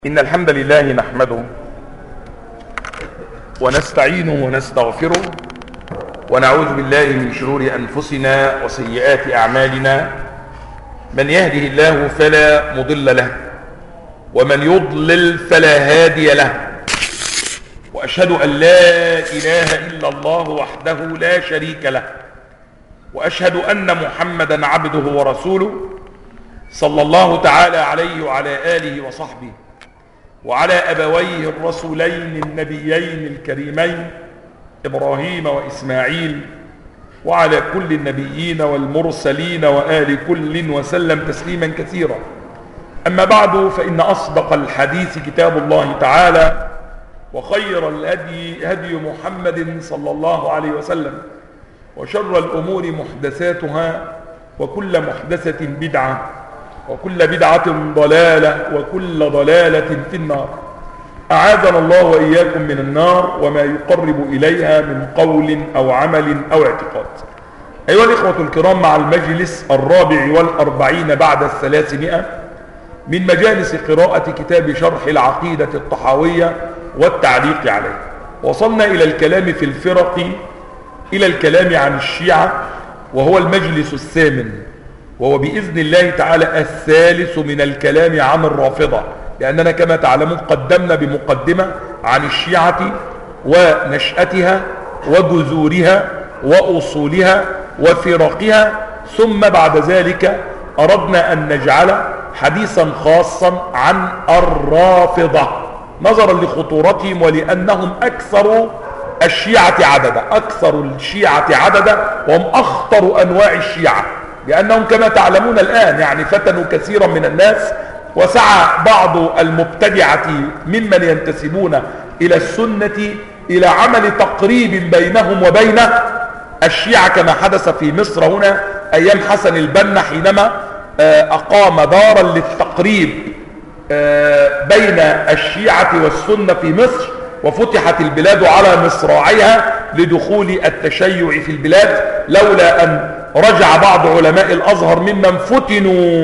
إن الحمد لله نحمده ونستعينه ونستغفره ونعوذ بالله من شرور أنفسنا وسيئات أعمالنا من يهده الله فلا مضل له ومن يضلل فلا هادي له وأشهد أن لا إله إلا الله وحده لا شريك له وأشهد أن محمدا عبده ورسوله صلى الله تعالى عليه وعلى آله وصحبه وعلى أبويه الرسولين النبيين الكريمين إبراهيم وإسماعيل وعلى كل النبيين والمرسلين وآل كل وسلم تسليما كثيرا أما بعد فإن أصدق الحديث كتاب الله تعالى وخير الهدي هدي محمد صلى الله عليه وسلم وشر الأمور محدثاتها وكل محدثة بدعة وكل بدعة ضلالة وكل ضلالة في النار أعاذنا الله وإياكم من النار وما يقرب إليها من قول أو عمل أو اعتقاد أيها الإخوة الكرام مع المجلس الرابع والأربعين بعد الثلاثمائة من مجالس قراءة كتاب شرح العقيدة الطحاوية والتعليق عليه وصلنا إلى الكلام في الفرق إلى الكلام عن الشيعة وهو المجلس الثامن وهو بإذن الله تعالى الثالث من الكلام عن الرافضة لأننا كما تعلمون قدمنا بمقدمة عن الشيعة ونشأتها وجذورها وأصولها وفرقها ثم بعد ذلك أردنا أن نجعل حديثا خاصا عن الرافضة نظرا لخطورتهم ولأنهم أكثر الشيعة عددا أكثر الشيعة عددا وهم أخطر أنواع الشيعة لأنهم كما تعلمون الآن يعني فتنوا كثيرا من الناس وسعى بعض المبتدعة ممن ينتسبون إلى السنة إلى عمل تقريب بينهم وبين الشيعة كما حدث في مصر هنا أيام حسن البنا حينما أقام دارا للتقريب بين الشيعة والسنة في مصر وفتحت البلاد على مصراعيها لدخول التشيع في البلاد لولا أن رجع بعض علماء الأزهر ممن فتنوا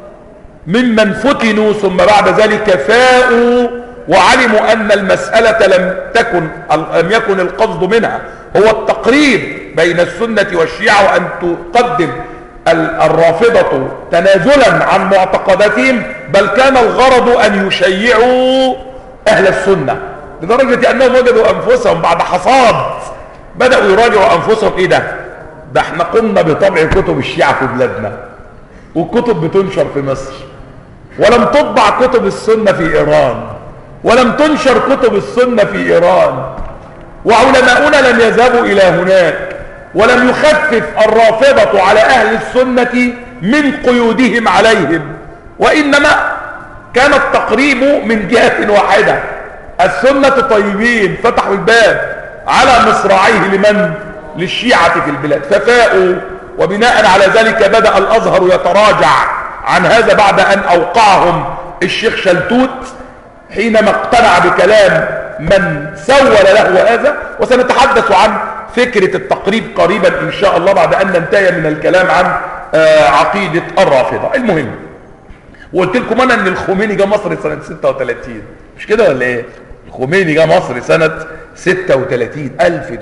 ممن فتنوا ثم بعد ذلك فاءوا وعلموا أن المسألة لم تكن لم يكن القصد منها هو التقريب بين السنة والشيعة وأن تقدم الرافضة تنازلا عن معتقداتهم بل كان الغرض أن يشيعوا أهل السنة لدرجة أنهم وجدوا أنفسهم بعد حصاد بدأوا يراجعوا أنفسهم إيه ده ده احنا قمنا بطبع كتب الشيعة في بلادنا والكتب بتنشر في مصر ولم تطبع كتب السنة في إيران ولم تنشر كتب السنة في إيران وعلماؤنا لم يذهبوا إلى هناك ولم يخفف الرافضة على أهل السنة من قيودهم عليهم وإنما كان التقريب من جهة واحدة السنة طيبين فتحوا الباب على مصراعيه لمن للشيعة في البلاد ففاءوا وبناء على ذلك بدأ الأزهر يتراجع عن هذا بعد أن أوقعهم الشيخ شلتوت حينما اقتنع بكلام من سول له هذا وسنتحدث عن فكرة التقريب قريبا إن شاء الله بعد أن ننتهي من الكلام عن عقيدة الرافضة المهم وقلت لكم أنا أن الخميني جاء مصر سنة 36 مش كده ولا إيه الخميني جاء مصر سنة 36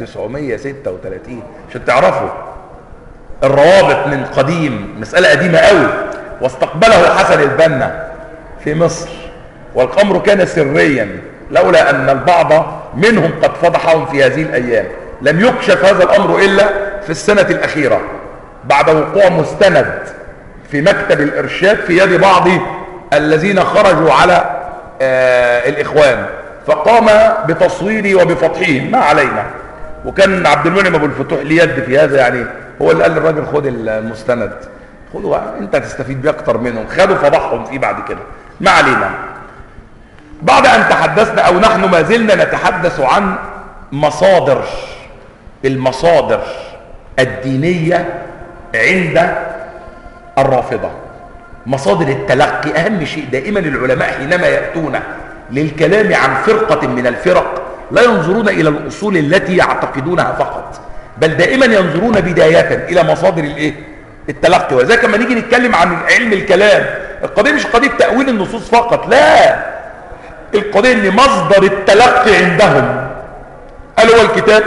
1936 عشان تعرفوا الروابط من قديم مسألة قديمة قوي واستقبله حسن البنا في مصر والأمر كان سريا لولا أن البعض منهم قد فضحهم في هذه الأيام لم يكشف هذا الأمر إلا في السنة الأخيرة بعد وقوع مستند في مكتب الإرشاد في يد بعض الذين خرجوا على آه الإخوان فقام بتصويري وبفتحهم ما علينا وكان عبد المنعم ابو الفتوح ليه يد في هذا يعني هو اللي قال للراجل خد المستند خدوا انت هتستفيد بيه اكتر منهم خدوا فضحهم فيه بعد كده ما علينا بعد ان تحدثنا او نحن ما زلنا نتحدث عن مصادر المصادر الدينية عند الرافضة مصادر التلقي اهم شيء دائما العلماء حينما يأتون للكلام عن فرقة من الفرق لا ينظرون إلى الأصول التي يعتقدونها فقط بل دائما ينظرون بداية إلى مصادر الإيه؟ التلقي ولذلك لما نيجي نتكلم عن علم الكلام القضية مش قضية تأويل النصوص فقط لا القضية ان مصدر التلقي عندهم قال هو الكتاب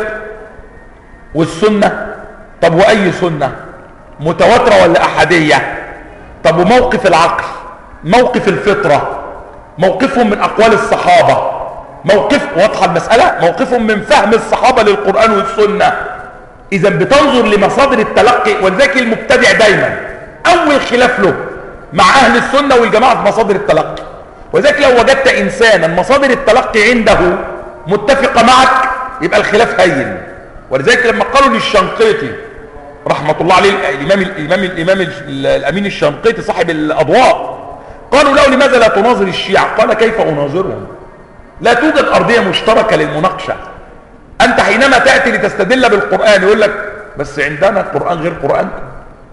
والسنة طب وأي سنة متواترة ولا أحدية طب وموقف العقل موقف الفطرة موقفهم من أقوال الصحابة موقف واضحة المسألة موقفهم من فهم الصحابة للقرآن والسنة إذا بتنظر لمصادر التلقي ولذلك المبتدع دايما أول خلاف له مع أهل السنة والجماعة في مصادر التلقي ولذلك لو وجدت إنسانا مصادر التلقي عنده متفقة معك يبقى الخلاف هين ولذلك لما قالوا للشنقيطي رحمة الله عليه الإمام, الإمام, الإمام الأمين الشنقيطي صاحب الأضواء قالوا له لماذا لا تناظر الشيعة قال كيف أناظرهم لا توجد أرضية مشتركة للمناقشة أنت حينما تأتي لتستدل بالقرآن يقول لك بس عندنا القرآن غير قرآنكم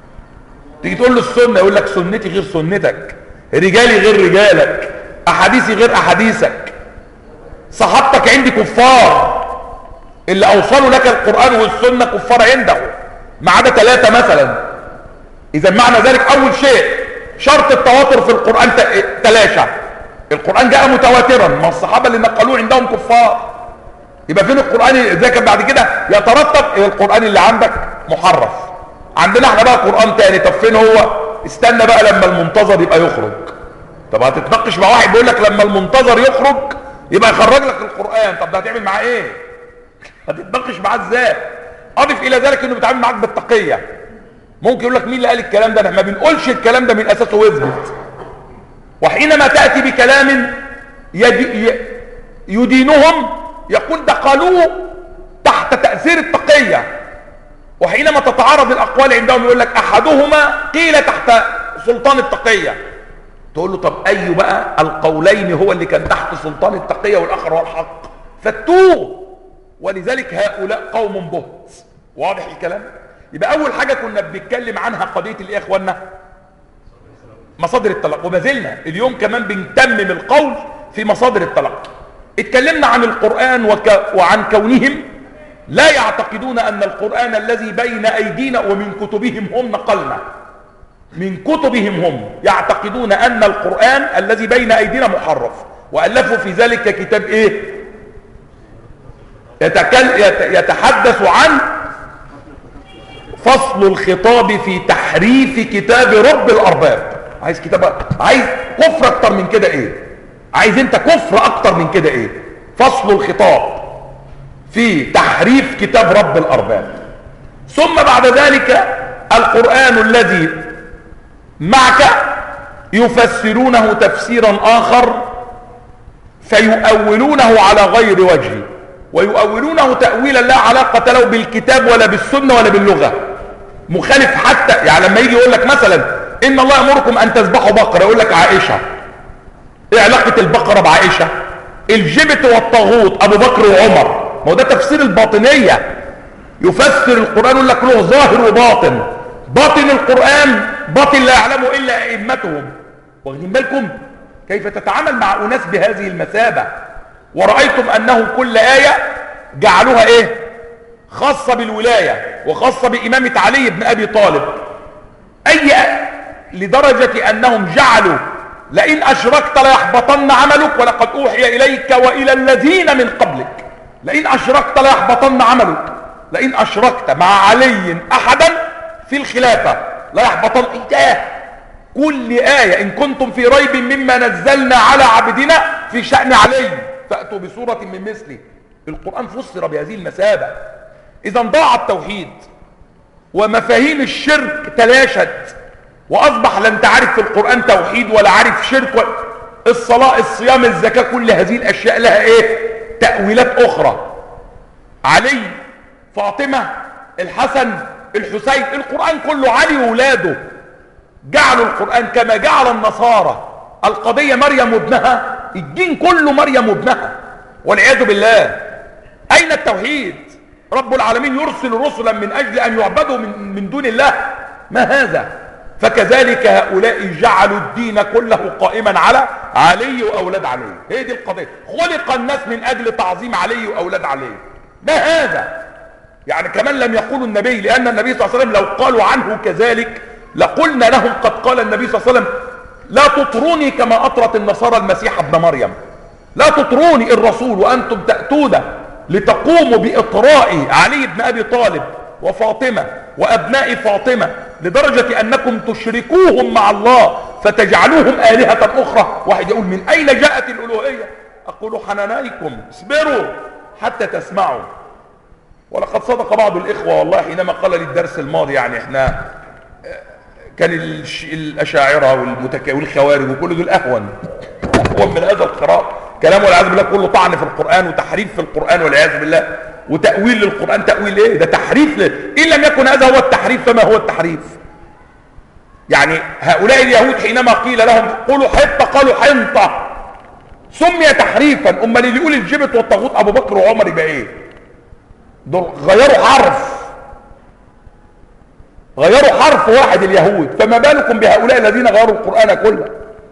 تيجي تقول له السنة يقول لك سنتي غير سنتك رجالي غير رجالك أحاديثي غير أحاديثك صحابتك عندي كفار اللي أوصلوا لك القرآن والسنة كفار عنده ما عدا ثلاثة مثلا إذا معنى ذلك أول شيء شرط التواتر في القرآن تلاشى القرآن جاء متواترا ما الصحابة اللي نقلوه عندهم كفار يبقى فين القرآن ذاك بعد كده يترتب القرآن اللي عندك محرف عندنا احنا بقى قرآن تاني طب فين هو استنى بقى لما المنتظر يبقى يخرج طب هتتناقش مع واحد بيقول لك لما المنتظر يخرج يبقى يخرج لك القرآن طب ده هتعمل معاه ايه هتتناقش معاه ازاي اضف الى ذلك انه بيتعامل معاك بالتقيه ممكن يقول لك مين اللي قال الكلام ده احنا ما بنقولش الكلام ده من اساسه واثبت وحينما تاتي بكلام يدي يدينهم يقول ده قالوه تحت تاثير التقيه وحينما تتعارض الاقوال عندهم يقول لك احدهما قيل تحت سلطان التقيه تقول له طب اي بقى القولين هو اللي كان تحت سلطان التقيه والاخر هو الحق فتوه ولذلك هؤلاء قوم بهت واضح الكلام يبقى اول حاجه كنا بنتكلم عنها قضيه الايه يا اخوانا مصادر التلقي وما زلنا اليوم كمان بنتمم القول في مصادر التلقي اتكلمنا عن القران وك... وعن كونهم لا يعتقدون ان القران الذي بين ايدينا ومن كتبهم هم نقلنا من كتبهم هم يعتقدون ان القران الذي بين ايدينا محرف والفوا في ذلك كتاب ايه يتحدث عن فصل الخطاب في تحريف كتاب رب الارباب عايز كتاب عايز كفر اكتر من كده ايه عايز انت كفر اكتر من كده ايه فصل الخطاب في تحريف كتاب رب الارباب ثم بعد ذلك القرآن الذي معك يفسرونه تفسيرا آخر فيؤولونه على غير وجهه ويؤولونه تأويلا لا علاقة له بالكتاب ولا بالسنة ولا باللغة مخالف حتى يعني لما يجي يقول لك مثلا إن الله يأمركم أن تذبحوا بقرة يقول لك عائشة إيه علاقة البقرة بعائشة الجبت والطاغوت أبو بكر وعمر ما هو ده تفسير الباطنية يفسر القرآن يقول لك له ظاهر وباطن باطن القرآن باطن لا يعلمه إلا أئمتهم واخدين بالكم كيف تتعامل مع أناس بهذه المثابة ورأيتم أنه كل آية جعلوها إيه خاصة بالولاية وخاصة بإمامة علي بن أبي طالب أي لدرجة أنهم جعلوا لئن أشركت ليحبطن عملك ولقد أوحي إليك وإلى الذين من قبلك لئن أشركت ليحبطن عملك لئن أشركت مع علي أحدا في الخلافة ليحبطن إيه كل آية إن كنتم في ريب مما نزلنا على عبدنا في شأن علي فأتوا بسورة من مثله القرآن فسر بهذه المثابة إذا ضاع التوحيد ومفاهيم الشرك تلاشت وأصبح لا أنت عارف في القرآن توحيد ولا عارف شرك ولا الصلاة الصيام الزكاة كل هذه الأشياء لها إيه تأويلات أخرى علي فاطمة الحسن الحسين القرآن كله علي وولاده جعلوا القرآن كما جعل النصارى القضية مريم وابنها الدين كله مريم وابنها والعياذ بالله أين التوحيد رب العالمين يرسل رسلا من أجل أن يعبدوا من, من دون الله ما هذا فكذلك هؤلاء جعلوا الدين كله قائما على علي وأولاد علي هي دي القضية خلق الناس من أجل تعظيم علي وأولاد علي ما هذا يعني كمان لم يقولوا النبي لأن النبي صلى الله عليه وسلم لو قالوا عنه كذلك لقلنا لهم قد قال النبي صلى الله عليه وسلم لا تطروني كما أطرت النصارى المسيح ابن مريم لا تطروني الرسول وأنتم تأتون لتقوموا بإطراء علي بن أبي طالب وفاطمة وأبناء فاطمة لدرجة أنكم تشركوهم مع الله فتجعلوهم آلهة أخرى واحد يقول من أين جاءت الألوهية أقول حنانيكم اصبروا حتى تسمعوا ولقد صدق بعض الإخوة والله حينما قال لي الدرس الماضي يعني احنا كان الأشاعرة والمتك... والخوارج وكل دول أهون أهون من هذا القراء كلام والعياذ بالله كله طعن في القرآن وتحريف في القرآن والعياذ بالله وتأويل للقرآن تأويل ايه ده تحريف له إن لم يكن هذا هو التحريف فما هو التحريف يعني هؤلاء اليهود حينما قيل لهم قولوا حطة قالوا حنطة سمي تحريفا أما اللي يقول الجبت والطاغوت أبو بكر وعمر يبقى ايه دول غيروا حرف غيروا حرف واحد اليهود فما بالكم بهؤلاء الذين غيروا القرآن كله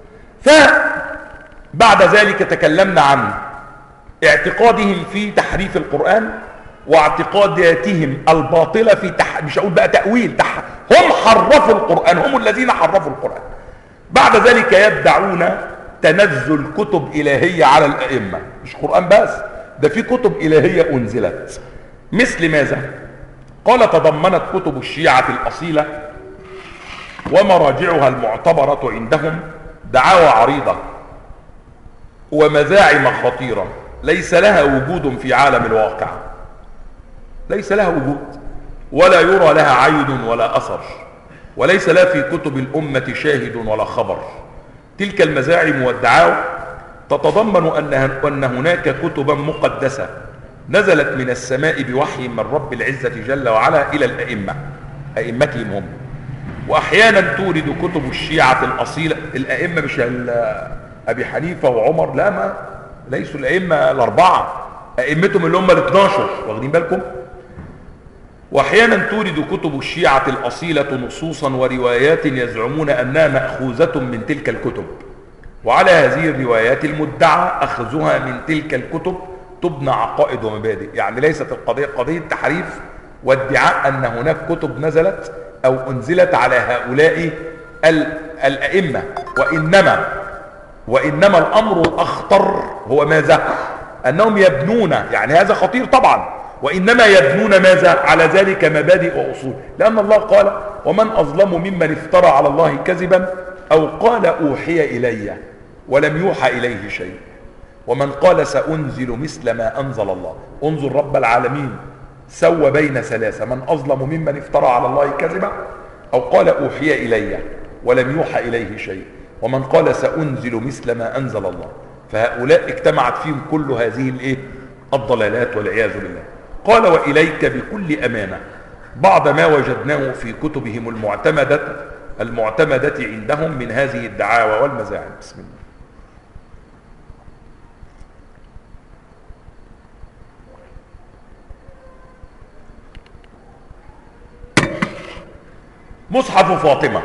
فبعد ذلك تكلمنا عن اعتقادهم في تحريف القرآن واعتقاداتهم الباطلة في تح... مش هقول بقى تأويل تح... هم حرفوا القرآن هم الذين حرفوا القرآن بعد ذلك يدعون تنزل كتب إلهية على الأئمة مش قرآن بس ده في كتب إلهية أنزلت مثل ماذا قال تضمنت كتب الشيعة الأصيلة ومراجعها المعتبرة عندهم دعاوى عريضة ومزاعم خطيرة ليس لها وجود في عالم الواقع ليس لها وجود ولا يرى لها عين ولا أثر وليس لها في كتب الأمة شاهد ولا خبر تلك المزاعم والدعاوى تتضمن أن هناك كتبا مقدسة نزلت من السماء بوحي من رب العزة جل وعلا إلى الأئمة أئمتهم هم وأحيانا تورد كتب الشيعة الأصيلة الأئمة مش أبي حنيفة وعمر لا ما ليسوا الأئمة الأربعة أئمتهم اللي هم ال 12 واخدين بالكم وأحيانا تورد كتب الشيعة الأصيلة نصوصا وروايات يزعمون أنها مأخوذة من تلك الكتب وعلى هذه الروايات المدعى أخذها من تلك الكتب تبنى عقائد ومبادئ يعني ليست القضية قضية تحريف وادعاء أن هناك كتب نزلت أو أنزلت على هؤلاء الأئمة وإنما وإنما الأمر الأخطر هو ماذا أنهم يبنون يعني هذا خطير طبعا وإنما يبنون ماذا على ذلك مبادئ وأصول لأن الله قال ومن أظلم ممن افترى على الله كذبا أو قال أوحي إلي ولم يوحى إليه شيء ومن قال سأنزل مثل ما أنزل الله انظر رب العالمين سوى بين ثلاثة من أظلم ممن افترى على الله كذبا أو قال أوحي إلي ولم يوحى إليه شيء ومن قال سأنزل مثل ما أنزل الله فهؤلاء اجتمعت فيهم كل هذه الايه الضلالات والعياذ بالله قال وإليك بكل أمانة بعض ما وجدناه في كتبهم المعتمدة المعتمدة عندهم من هذه الدعاوى والمزاعم بسم الله مصحف فاطمة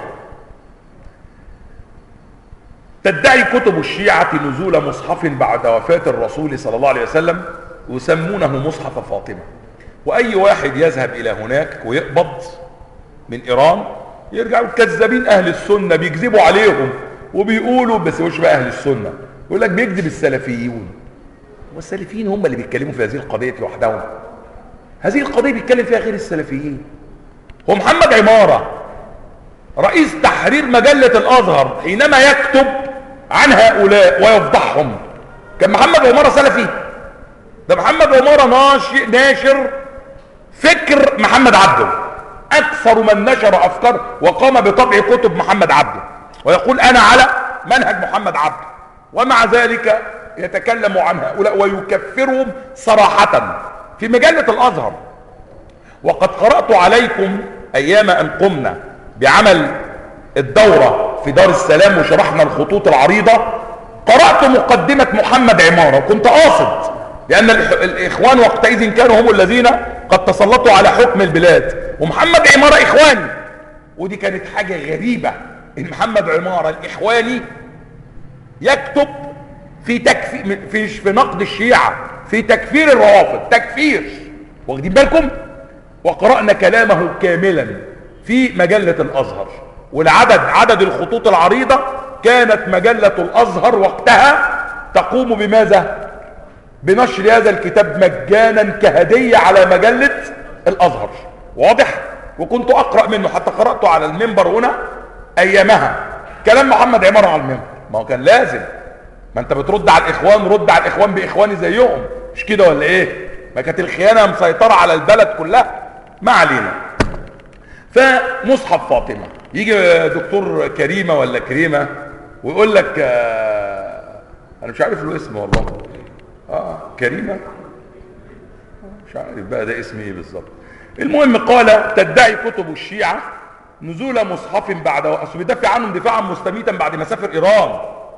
تدعي كتب الشيعة نزول مصحف بعد وفاة الرسول صلى الله عليه وسلم يسمونه مصحف فاطمة وأي واحد يذهب إلى هناك ويقبض من إيران يرجعوا كذابين أهل السنة بيكذبوا عليهم وبيقولوا بس مش بقى أهل السنة يقول لك بيكذب السلفيون والسلفيين هم اللي بيتكلموا في هذه القضية لوحدهم هذه القضية بيتكلم فيها غير السلفيين هو محمد عمارة رئيس تحرير مجلة الأزهر حينما يكتب عن هؤلاء ويفضحهم كان محمد عمارة سلفي ده محمد عمارة ناشر, ناشر فكر محمد عبده أكثر من نشر أفكار وقام بطبع كتب محمد عبده ويقول أنا على منهج محمد عبده ومع ذلك يتكلم عن هؤلاء ويكفرهم صراحة في مجلة الأزهر وقد قرأت عليكم أيام أن قمنا بعمل الدورة في دار السلام وشرحنا الخطوط العريضة قرأت مقدمة محمد عمارة وكنت قاصد لأن الإخوان وقتئذ كانوا هم الذين قد تسلطوا على حكم البلاد ومحمد عمارة إخواني ودي كانت حاجة غريبة إن محمد عمارة الإخواني يكتب في تكفير في, في نقد الشيعة في تكفير الروافض تكفير واخدين بالكم وقرأنا كلامه كاملا في مجلة الأزهر والعدد عدد الخطوط العريضة كانت مجلة الأزهر وقتها تقوم بماذا بنشر هذا الكتاب مجانا كهدية على مجلة الازهر واضح وكنت اقرأ منه حتى قرأته على المنبر هنا ايامها كلام محمد عمار على المنبر ما هو كان لازم ما انت بترد على الاخوان رد على الاخوان باخواني زيهم مش كده ولا ايه ما كانت الخيانة مسيطرة على البلد كلها ما علينا فمصحف فاطمة يجي دكتور كريمة ولا كريمة ويقول لك آه انا مش عارف له اسم والله اه كريمة مش عارف بقى ده اسم ايه بالظبط المهم قال تدعي كتب الشيعة نزول مصحف بعد اصل بيدافع عنهم دفاعا مستميتا بعد ما سافر ايران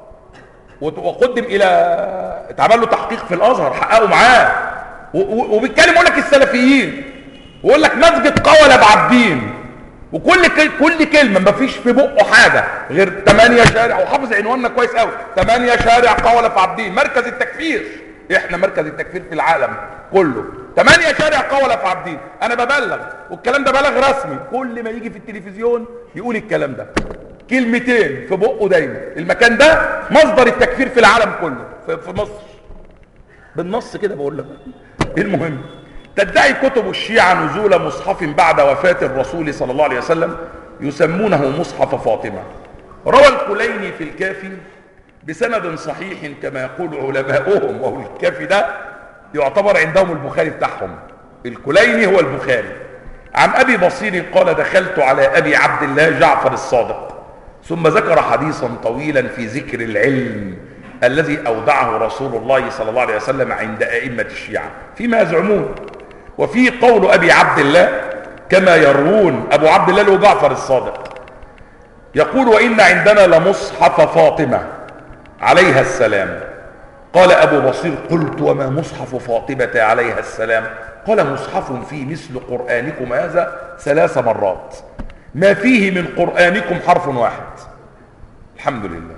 وقدم الى اتعمل له تحقيق في الازهر حققوا معاه وبيتكلم يقول لك السلفيين ويقول لك مسجد قولة بعبدين وكل كل كلمه ما فيش في بقه حاجه غير 8 شارع وحافظ عنواننا كويس قوي 8 شارع قولة في عبدين مركز التكفير احنا مركز التكفير في العالم كله 8 شارع قولة في عبدين انا ببلغ والكلام ده بلغ رسمي كل ما يجي في التلفزيون يقول الكلام ده كلمتين في بقه دايما المكان ده مصدر التكفير في العالم كله في مصر بالنص كده بقول لك المهم تدعي كتب الشيعة نزول مصحف بعد وفاة الرسول صلى الله عليه وسلم يسمونه مصحف فاطمة روى الكليني في الكافي بسند صحيح كما يقول علماؤهم وهو الكافي ده يعتبر عندهم البخاري بتاعهم الكليني هو البخاري عن أبي بصير قال دخلت على أبي عبد الله جعفر الصادق ثم ذكر حديثا طويلا في ذكر العلم الذي أودعه رسول الله صلى الله عليه وسلم عند أئمة الشيعة فيما يزعمون وفي قول أبي عبد الله كما يروون أبو عبد الله له جعفر الصادق يقول وإن عندنا لمصحف فاطمة عليها السلام قال أبو بصير قلت وما مصحف فاطمة عليها السلام قال مصحف فيه مثل قرآنكم هذا ثلاث مرات ما فيه من قرآنكم حرف واحد الحمد لله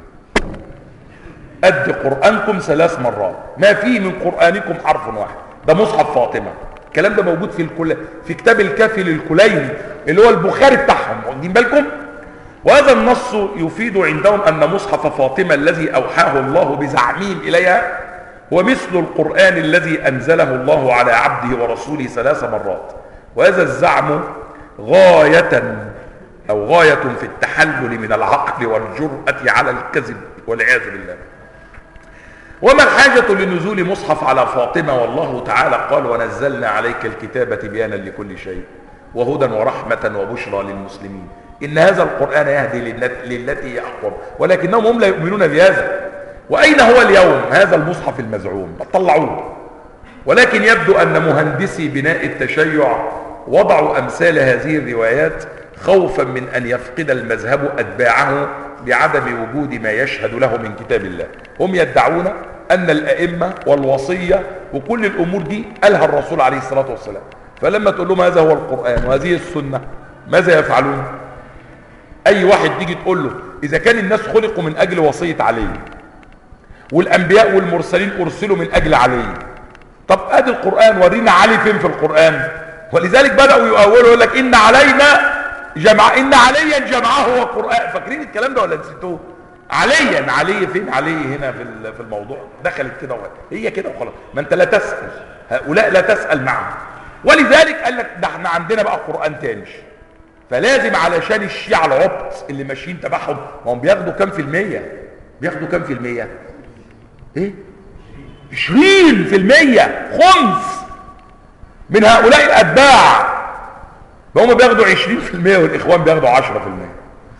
قد قرآنكم ثلاث مرات ما فيه من قرآنكم حرف واحد ده مصحف فاطمة الكلام ده موجود في الكل في كتاب الكافي للكليني اللي هو البخاري بتاعهم واخدين بالكم وهذا النص يفيد عندهم أن مصحف فاطمة الذي أوحاه الله بزعمهم إليها هو مثل القرآن الذي أنزله الله على عبده ورسوله ثلاث مرات وهذا الزعم غاية أو غاية في التحلل من العقل والجرأة على الكذب والعياذ بالله وما الحاجة لنزول مصحف على فاطمة والله تعالى قال ونزلنا عليك الكتابة بيانا لكل شيء وهدى ورحمة وبشرى للمسلمين إن هذا القرآن يهدي للتي هي أقوم ولكنهم هم لا يؤمنون بهذا وأين هو اليوم هذا المصحف المزعوم طلعوه ولكن يبدو أن مهندسي بناء التشيع وضعوا أمثال هذه الروايات خوفا من أن يفقد المذهب أتباعه بعدم وجود ما يشهد له من كتاب الله هم يدعون أن الأئمة والوصية وكل الأمور دي قالها الرسول عليه الصلاة والسلام فلما تقول لهم هذا هو القرآن وهذه السنة ماذا يفعلون أي واحد تيجي تقول له إذا كان الناس خلقوا من أجل وصية علي والأنبياء والمرسلين أرسلوا من أجل علي طب ادي القرآن ورينا علي فين في القرآن ولذلك بدأوا يؤولوا يقول لك إن علينا جمع إن عليا جمعه هو القرآن فاكرين الكلام ده ولا نسيتوه عليا علي فين علي هنا في في الموضوع دخلت كده وهي. هي كده وخلاص ما انت لا تسأل هؤلاء لا تسأل معهم ولذلك قال لك ده احنا عندنا بقى قرآن تاني فلازم علشان الشيعة العبط اللي ماشيين تبعهم ما هم بياخدوا كام في المية بياخدوا كام في المية ايه عشرين في المية خمس من هؤلاء الأتباع فهم بياخدوا عشرين في المية والإخوان بياخدوا عشرة في المية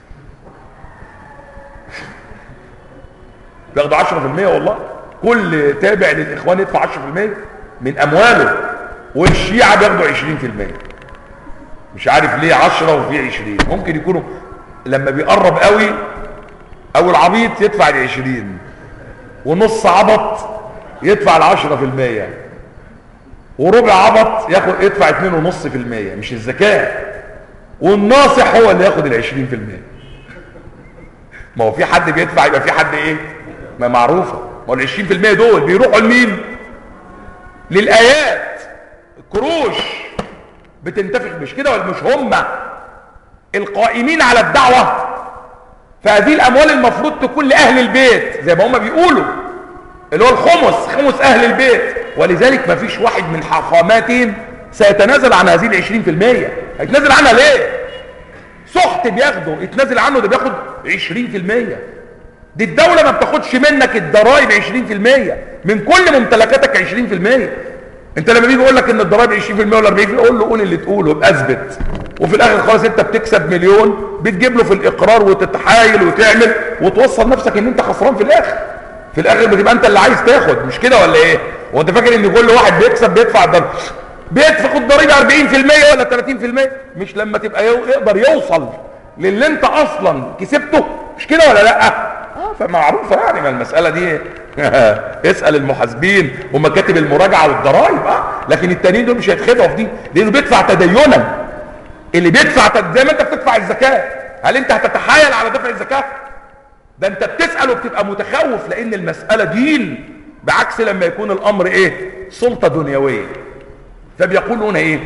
بياخدوا عشرة في المية والله كل تابع للإخوان يدفع عشرة في المية من أمواله والشيعة بياخدوا عشرين في المية مش عارف ليه عشرة وفي عشرين ممكن يكونوا لما بيقرب قوي او العبيط يدفع العشرين ونص عبط يدفع العشرة في المية وربع عبط ياخد يدفع اتنين ونص في المية مش الزكاة والناصح هو اللي ياخد العشرين في المية ما هو في حد بيدفع يبقى في حد ايه ما معروفة ما هو العشرين في المية دول بيروحوا لمين للآيات الكروش بتنتفخ مش كده ولا مش هم القائمين على الدعوة فهذه الأموال المفروض تكون لأهل البيت زي ما هم بيقولوا اللي هو الخمس خمس اهل البيت ولذلك ما فيش واحد من حاخاماتهم سيتنازل عن هذه العشرين في المية هيتنازل عنها ليه سحت بياخده يتنازل عنه ده بياخد عشرين في المية دي الدولة ما بتاخدش منك الضرائب عشرين في المية من كل ممتلكاتك عشرين في المية انت لما بيجي يقول لك ان الضرائب 20% ولا 40% قول له قول اللي تقوله باثبت وفي الاخر خلاص انت بتكسب مليون بتجيب له في الاقرار وتتحايل وتعمل وتوصل نفسك ان انت خسران في الاخر في الاخر بتبقى انت اللي عايز تاخد مش كده ولا ايه هو انت فاكر ان كل واحد بيكسب بيدفع الضريبه بيدفع الضريبه 40% ولا 30% مش لما تبقى يقدر يوصل للي انت اصلا كسبته مش كده ولا لا اه فمعروفه يعني ما المساله دي اسال المحاسبين ومكاتب المراجعه والضرائب اه لكن التانيين دول مش هيتخدعوا في دي لانه بيدفع تدينا اللي بيدفع تد... زي ما انت بتدفع الزكاه هل انت هتتحايل على دفع الزكاه ده انت بتسال وبتبقى متخوف لان المساله دين بعكس لما يكون الامر ايه سلطه دنيويه فبيقولون ايه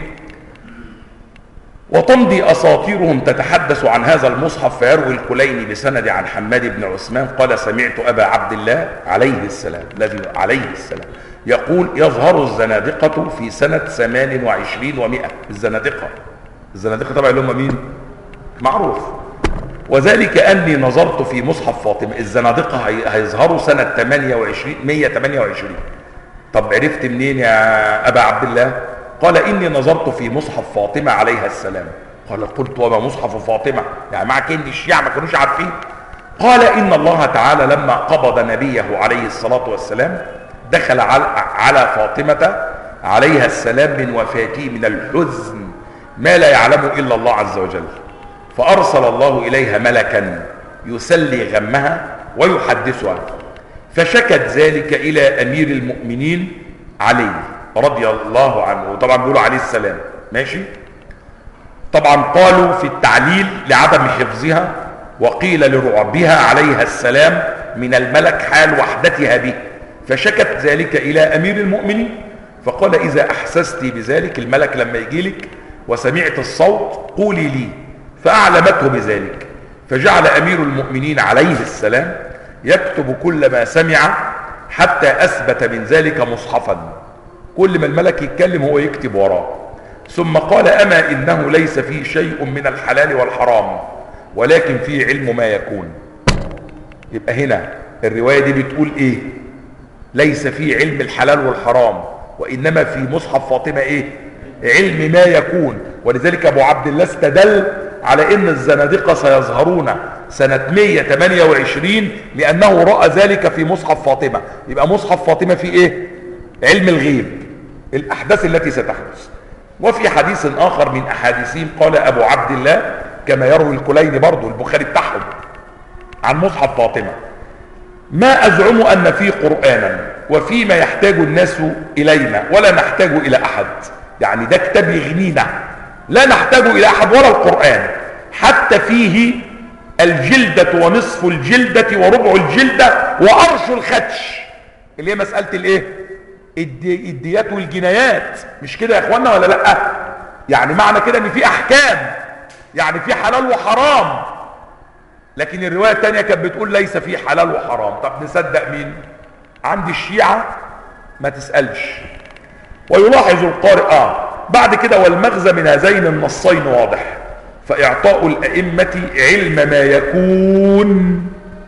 وتمضي أساطيرهم تتحدث عن هذا المصحف فيروي الكليني بسند عن حماد بن عثمان قال سمعت أبا عبد الله عليه السلام الذي عليه السلام يقول يظهر الزنادقة في سنة ثمان وعشرين ومئة الزنادقة الزنادقة طبعا اللي هم مين معروف وذلك أني نظرت في مصحف فاطمة الزنادقة هيظهروا سنة 28 128 طب عرفت منين يا أبا عبد الله قال إني نظرت في مصحف فاطمة عليها السلام قال قلت وما مصحف فاطمة يعني مع كند الشيعة ما كانوش عارفين قال إن الله تعالى لما قبض نبيه عليه الصلاة والسلام دخل على فاطمة عليها السلام من وفاته من الحزن ما لا يعلمه إلا الله عز وجل فأرسل الله إليها ملكا يسلي غمها ويحدثها فشكت ذلك إلى أمير المؤمنين علي رضي الله عنه وطبعا بيقولوا عليه السلام ماشي طبعا قالوا في التعليل لعدم حفظها وقيل لرعبها عليها السلام من الملك حال وحدتها به فشكت ذلك إلى أمير المؤمنين فقال إذا أحسست بذلك الملك لما يجي لك وسمعت الصوت قولي لي فأعلمته بذلك فجعل أمير المؤمنين عليه السلام يكتب كل ما سمع حتى أثبت من ذلك مصحفا كل ما الملك يتكلم هو يكتب وراه ثم قال أما إنه ليس فيه شيء من الحلال والحرام ولكن فيه علم ما يكون يبقى هنا الرواية دي بتقول إيه ليس فيه علم الحلال والحرام وإنما في مصحف فاطمة إيه علم ما يكون ولذلك أبو عبد الله استدل على ان الزنادقة سيظهرون سنة 128 لانه رأى ذلك في مصحف فاطمة يبقى مصحف فاطمة في ايه علم الغيب الاحداث التي ستحدث وفي حديث اخر من احاديثهم قال ابو عبد الله كما يروي الكليني برضو البخاري بتاعهم عن مصحف فاطمة ما ازعم ان فيه قرآنا وفيما يحتاج الناس الينا ولا نحتاج الى احد يعني ده كتاب يغنينا لا نحتاج إلى أحد ولا القرآن حتى فيه الجلدة ونصف الجلدة وربع الجلدة وأرش الخدش اللي هي مسألة الايه الدي الديات والجنايات مش كده يا اخوانا ولا لا يعني معنى كده ان في احكام يعني في حلال وحرام لكن الرواية التانية كانت بتقول ليس في حلال وحرام طب نصدق مين عند الشيعة ما تسألش ويلاحظ القارئ آه بعد كده والمغزى من هذين النصين واضح فإعطاء الأئمة علم ما يكون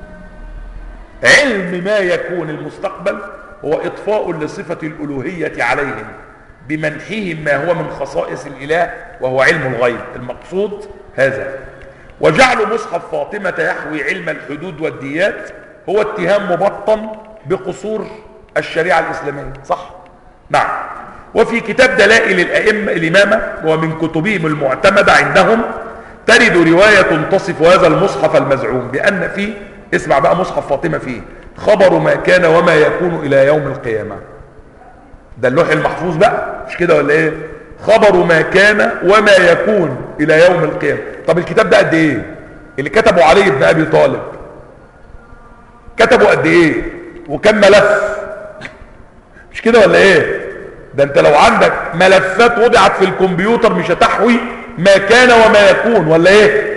علم ما يكون المستقبل هو إطفاء لصفة الألوهية عليهم بمنحهم ما هو من خصائص الإله وهو علم الغيب المقصود هذا وجعل مصحف فاطمة يحوي علم الحدود والديات هو اتهام مبطن بقصور الشريعة الإسلامية صح؟ نعم وفي كتاب دلائل الأئمة الإمامة ومن كتبهم المعتمدة عندهم ترد رواية تصف هذا المصحف المزعوم بأن فيه اسمع بقى مصحف فاطمة فيه خبر ما كان وما يكون إلى يوم القيامة ده اللوح المحفوظ بقى مش كده ولا ايه خبر ما كان وما يكون إلى يوم القيامة طب الكتاب ده قد ايه اللي كتبه علي بن أبي طالب كتبه قد ايه وكم ملف مش كده ولا ايه ده انت لو عندك ملفات وضعت في الكمبيوتر مش هتحوي ما كان وما يكون ولا ايه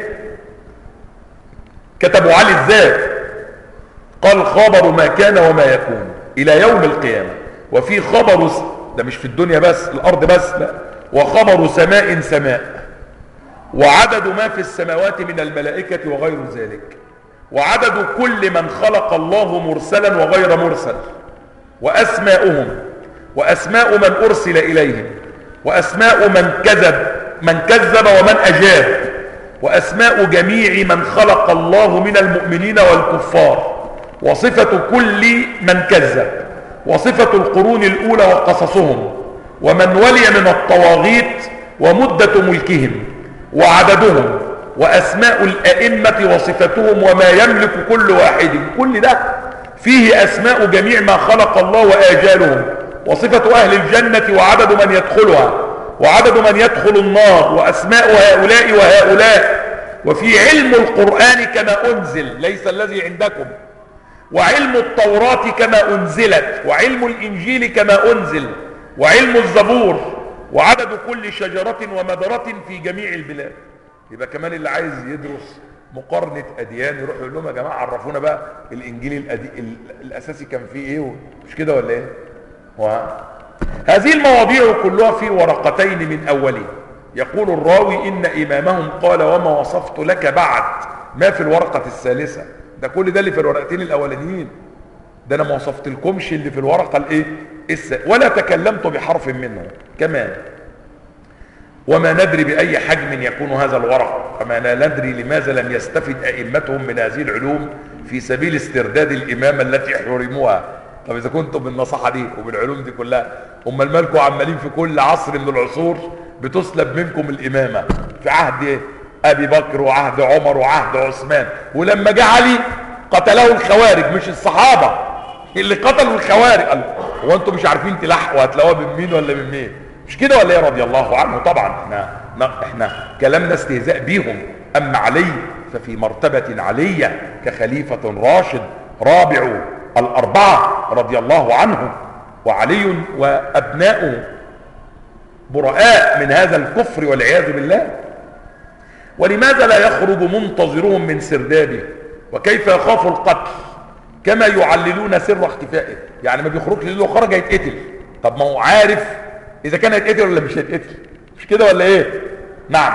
كتبوا علي ازاي قال خبر ما كان وما يكون إلى يوم القيامة وفي خبر ده مش في الدنيا بس الأرض بس لا وخبر سماء سماء وعدد ما في السماوات من الملائكة وغير ذلك وعدد كل من خلق الله مرسلا وغير مرسل وأسماؤهم وأسماء من أرسل إليهم وأسماء من كذب من كذب ومن أجاب وأسماء جميع من خلق الله من المؤمنين والكفار وصفة كل من كذب وصفة القرون الأولى وقصصهم ومن ولي من الطواغيت ومدة ملكهم وعددهم وأسماء الأئمة وصفتهم وما يملك كل واحد كل ده فيه أسماء جميع ما خلق الله وآجالهم وصفة أهل الجنة وعدد من يدخلها وعدد من يدخل النار وأسماء هؤلاء وهؤلاء وفي علم القرآن كما أنزل ليس الذي عندكم وعلم التوراة كما أنزلت وعلم الإنجيل كما أنزل وعلم الزبور وعدد كل شجرة ومدرة في جميع البلاد يبقى كمان اللي عايز يدرس مقارنة أديان يروح يقول لهم يا جماعة عرفونا بقى الإنجيل الأدي... الأساسي كان فيه إيه مش كده ولا إيه و... هذه المواضيع كلها في ورقتين من أوله يقول الراوي إن إمامهم قال وما وصفت لك بعد ما في الورقة الثالثة ده كل ده اللي في الورقتين الأولانيين ده أنا ما وصفت لكمش اللي في الورقة الإيه الس... ولا تكلمت بحرف منه كمان وما ندري بأي حجم يكون هذا الورق وما لا ندري لماذا لم يستفد أئمتهم من هذه العلوم في سبيل استرداد الإمامة التي حرموها طب إذا كنتم بالنصيحة دي وبالعلوم دي كلها هم المالكوا عمالين في كل عصر من العصور بتسلب منكم الإمامة في عهد أبي بكر وعهد عمر وعهد عثمان ولما جه علي قتله الخوارج مش الصحابة اللي قتلوا الخوارج قال هو انتم مش عارفين تلحقوا هتلاقوها من مين ولا من مين مش كده ولا ايه رضي الله عنه طبعا احنا احنا كلامنا استهزاء بيهم اما علي ففي مرتبة علية كخليفة راشد رابع الاربعة رضي الله عنهم وعلي وابناؤه براء من هذا الكفر والعياذ بالله ولماذا لا يخرج منتظرهم من سردابه وكيف يخاف القتل كما يعللون سر اختفائه يعني ما بيخرجش لانه خرج هيتقتل طب ما هو عارف اذا كان هيتقتل ولا مش هيتقتل مش كده ولا ايه نعم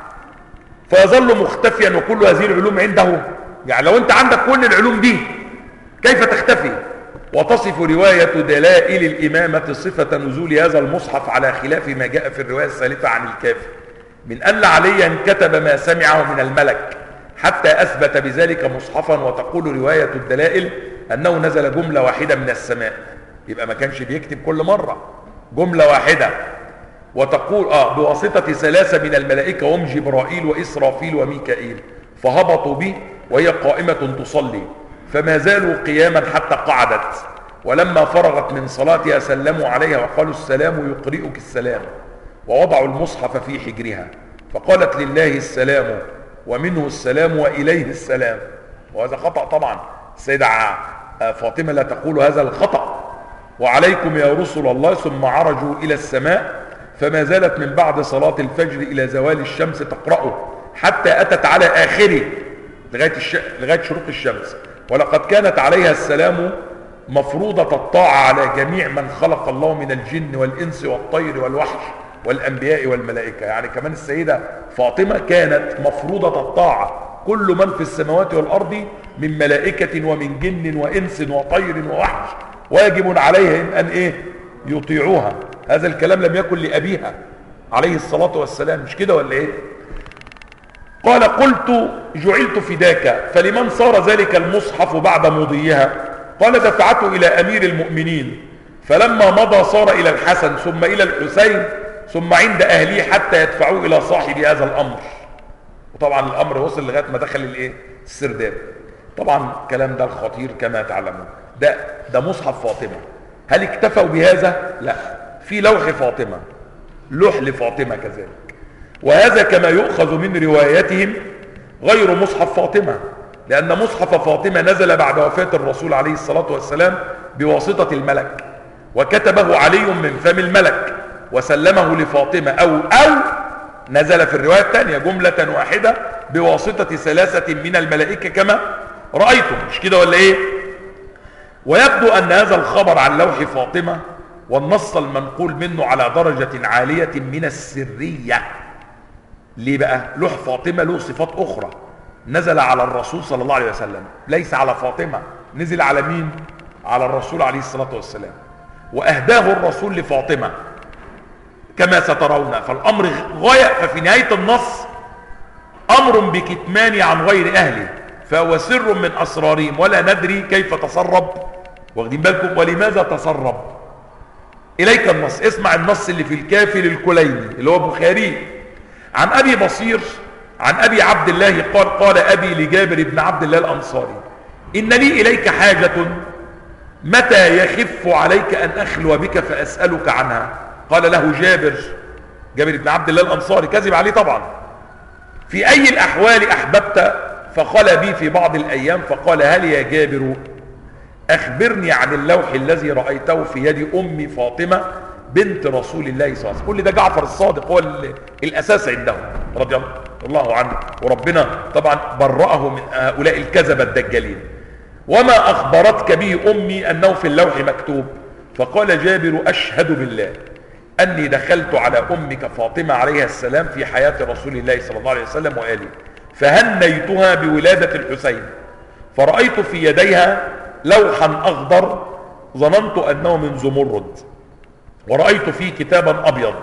فيظل مختفيا وكل هذه العلوم عنده يعني لو انت عندك كل العلوم دي كيف تختفي وتصف رواية دلائل الإمامة صفة نزول هذا المصحف على خلاف ما جاء في الرواية السالفة عن الكافر من أن عليا كتب ما سمعه من الملك حتى أثبت بذلك مصحفا وتقول رواية الدلائل أنه نزل جملة واحدة من السماء يبقى ما كانش بيكتب كل مرة جملة واحدة وتقول آه بواسطة ثلاثة من الملائكة هم جبرائيل وإسرافيل وميكائيل فهبطوا به وهي قائمة تصلي فما زالوا قياما حتى قعدت ولما فرغت من صلاتها سلموا عليها وقالوا السلام يقرئك السلام ووضعوا المصحف في حجرها فقالت لله السلام ومنه السلام وإليه السلام وهذا خطأ طبعا السيدة فاطمة لا تقول هذا الخطأ وعليكم يا رسل الله ثم عرجوا إلى السماء فما زالت من بعد صلاة الفجر إلى زوال الشمس تقرأه حتى أتت على آخره لغاية, الش... لغاية شروق الشمس ولقد كانت عليها السلام مفروضة الطاعة على جميع من خلق الله من الجن والإنس والطير والوحش والأنبياء والملائكة يعني كمان السيدة فاطمة كانت مفروضة الطاعة كل من في السماوات والأرض من ملائكة ومن جن وإنس وطير ووحش واجب عليهم أن إيه يطيعوها هذا الكلام لم يكن لأبيها عليه الصلاة والسلام مش كده ولا إيه قال قلت جعلت فداك فلمن صار ذلك المصحف بعد مضيها قال دفعته إلى أمير المؤمنين فلما مضى صار إلى الحسن ثم إلى الحسين ثم عند أهليه حتى يدفعوه إلى صاحب هذا الأمر وطبعا الأمر وصل لغاية ما دخل الإيه السرداب طبعا الكلام ده الخطير كما تعلمون ده ده مصحف فاطمة هل اكتفوا بهذا لا في لوح فاطمة لوح لفاطمة كذلك وهذا كما يؤخذ من رواياتهم غير مصحف فاطمة لأن مصحف فاطمة نزل بعد وفاة الرسول عليه الصلاة والسلام بواسطة الملك وكتبه علي من فم الملك وسلمه لفاطمة أو أو نزل في الرواية الثانية جملة واحدة بواسطة ثلاثة من الملائكة كما رأيتم مش كده ولا ايه ويبدو أن هذا الخبر عن لوح فاطمة والنص المنقول منه على درجة عالية من السرية ليه بقى لوح فاطمة له صفات أخرى نزل على الرسول صلى الله عليه وسلم ليس على فاطمة نزل على مين على الرسول عليه الصلاة والسلام وأهداه الرسول لفاطمة كما سترون فالأمر غاية ففي نهاية النص أمر بكتمان عن غير أهله فهو سر من أسرارهم ولا ندري كيف تسرب واخدين بالكم ولماذا تسرب إليك النص اسمع النص اللي في الكافي للكليني اللي هو بخاري عن أبي بصير عن أبي عبد الله قال قال أبي لجابر بن عبد الله الأنصاري إن لي إليك حاجة متى يخف عليك أن أخلو بك فأسألك عنها قال له جابر جابر بن عبد الله الأنصاري كذب عليه طبعا في أي الأحوال أحببت فقال بي في بعض الأيام فقال هل يا جابر أخبرني عن اللوح الذي رأيته في يد أمي فاطمة بنت رسول الله صلى الله عليه وسلم كل ده جعفر الصادق هو الأساس عنده رضي الله عنه وربنا طبعا برأه من هؤلاء الكذبة الدجالين وما أخبرتك به أمي أنه في اللوح مكتوب فقال جابر أشهد بالله أني دخلت على أمك فاطمة عليها السلام في حياة رسول الله صلى الله عليه وسلم وآله فهنيتها بولادة الحسين فرأيت في يديها لوحا أخضر ظننت أنه من زمرد ورأيت فيه كتابا أبيض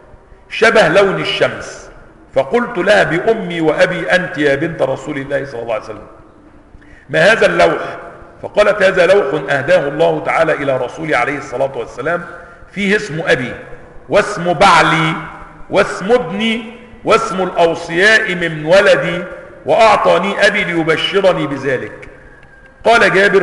شبه لون الشمس فقلت لها بأمي وأبي أنت يا بنت رسول الله صلى الله عليه وسلم ما هذا اللوح فقالت هذا لوح أهداه الله تعالى إلى رسوله عليه الصلاة والسلام فيه اسم أبي واسم بعلي واسم ابني واسم الأوصياء من ولدي وأعطاني أبي ليبشرني بذلك قال جابر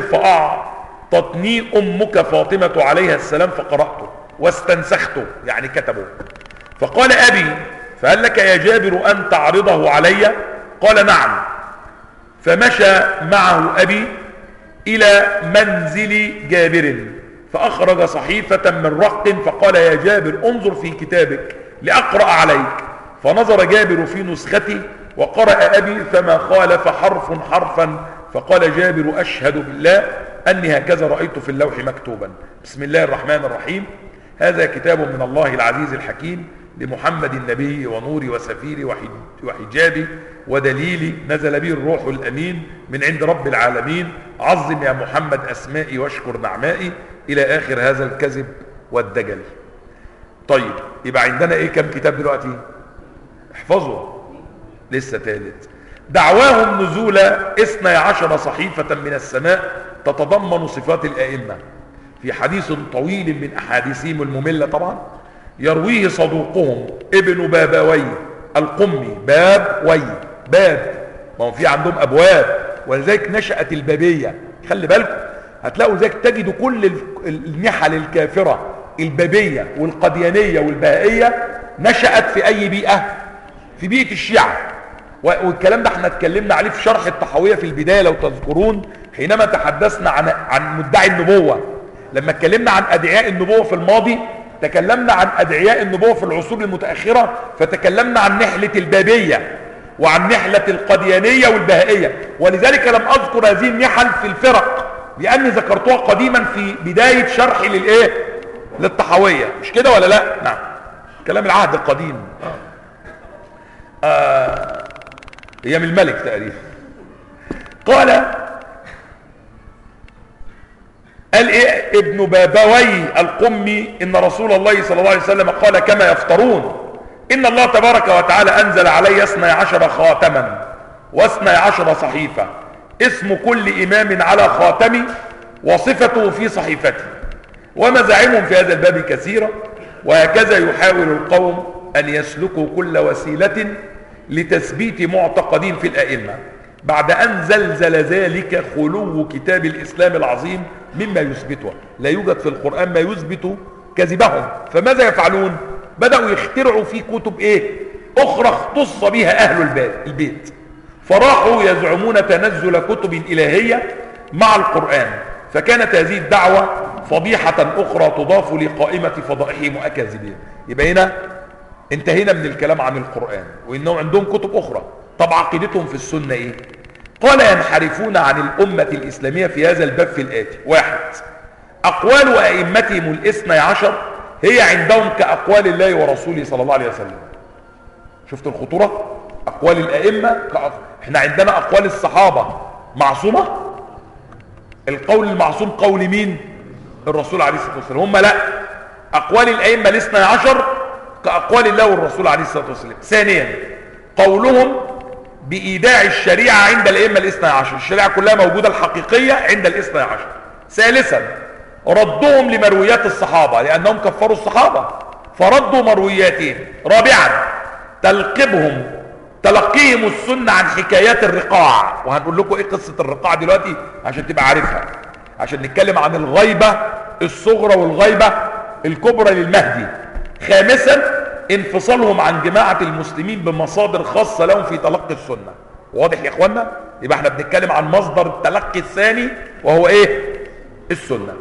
فأعطتني أمك فاطمة عليها السلام فقرأته واستنسخته يعني كتبه فقال أبي فهل لك يا جابر أن تعرضه علي قال نعم فمشى معه أبي إلى منزل جابر فأخرج صحيفة من رق فقال يا جابر انظر في كتابك لأقرأ عليك فنظر جابر في نسختي وقرأ أبي فما خالف حرف حرفا فقال جابر أشهد بالله أني هكذا رأيت في اللوح مكتوبا بسم الله الرحمن الرحيم هذا كتاب من الله العزيز الحكيم لمحمد النبي ونوري وسفيري وحجابي ودليلي نزل به الروح الأمين من عند رب العالمين عظم يا محمد أسمائي واشكر نعمائي إلى آخر هذا الكذب والدجل طيب يبقى عندنا ايه كم كتاب دلوقتي احفظوا لسه ثالث دعواهم نزول اثنى عشر صحيفة من السماء تتضمن صفات الآئمة في حديث طويل من أحاديثهم المملة طبعا يرويه صدوقهم ابن بابوي القمي باب وي باب ما هو في عندهم أبواب ولذلك نشأت البابية خلي بالكم هتلاقوا ذلك تجدوا كل النحل الكافرة البابية والقديانية والبهائية نشأت في أي بيئة في بيئة الشيعة والكلام ده احنا اتكلمنا عليه في شرح الطحاوية في البداية لو تذكرون حينما تحدثنا عن عن مدعي النبوة لما اتكلمنا عن أدعياء النبوة في الماضي تكلمنا عن أدعياء النبوة في العصور المتأخرة فتكلمنا عن نحلة البابية وعن نحلة القديانية والبهائية ولذلك لم أذكر هذه النحل في الفرق لأني ذكرتها قديما في بداية شرحي للإيه للطحاوية مش كده ولا لا نعم كلام العهد القديم آه ايام الملك تقريبا قال قال ايه ابن بابوي القمي ان رسول الله صلى الله عليه وسلم قال كما يفترون ان الله تبارك وتعالى انزل علي اثني عشر خاتما واثني عشر صحيفة اسم كل امام على خاتمي وصفته في صحيفتي ومزاعمهم في هذا الباب كثيرة وهكذا يحاول القوم ان يسلكوا كل وسيلة لتثبيت معتقدين في الائمة بعد ان زلزل ذلك خلو كتاب الاسلام العظيم مما يثبته لا يوجد في القرآن ما يثبت كذبهم فماذا يفعلون بدأوا يخترعوا في كتب ايه اخرى اختص بها اهل البيت فراحوا يزعمون تنزل كتب الهية مع القرآن فكانت هذه الدعوة فضيحة اخرى تضاف لقائمة فضائحهم واكاذيبهم يبقى هنا انتهينا من الكلام عن القرآن وانهم عندهم كتب اخرى طب عقيدتهم في السنة ايه قال ينحرفون عن الأمة الإسلامية في هذا الباب في الآتي واحد أقوال أئمتهم الاثنى عشر هي عندهم كأقوال الله ورسوله صلى الله عليه وسلم شفت الخطورة أقوال الأئمة كأق... احنا عندنا أقوال الصحابة معصومة القول المعصوم قول مين الرسول عليه الصلاة والسلام هم لا أقوال الأئمة الاثنى عشر كأقوال الله والرسول عليه الصلاة والسلام ثانيا قولهم بإيداع الشريعة عند الأئمة الاثنى عشر الشريعة كلها موجودة الحقيقية عند الاثنى عشر ثالثا ردهم لمرويات الصحابة لأنهم كفروا الصحابة فردوا مروياتهم رابعا تلقبهم تلقيهم السنة عن حكايات الرقاع وهنقول لكم ايه قصة الرقاع دلوقتي عشان تبقى عارفها عشان نتكلم عن الغيبة الصغرى والغيبة الكبرى للمهدي خامسا انفصالهم عن جماعة المسلمين بمصادر خاصة لهم في تلقي السنة واضح يا اخوانا يبقى احنا بنتكلم عن مصدر التلقي الثاني وهو ايه السنة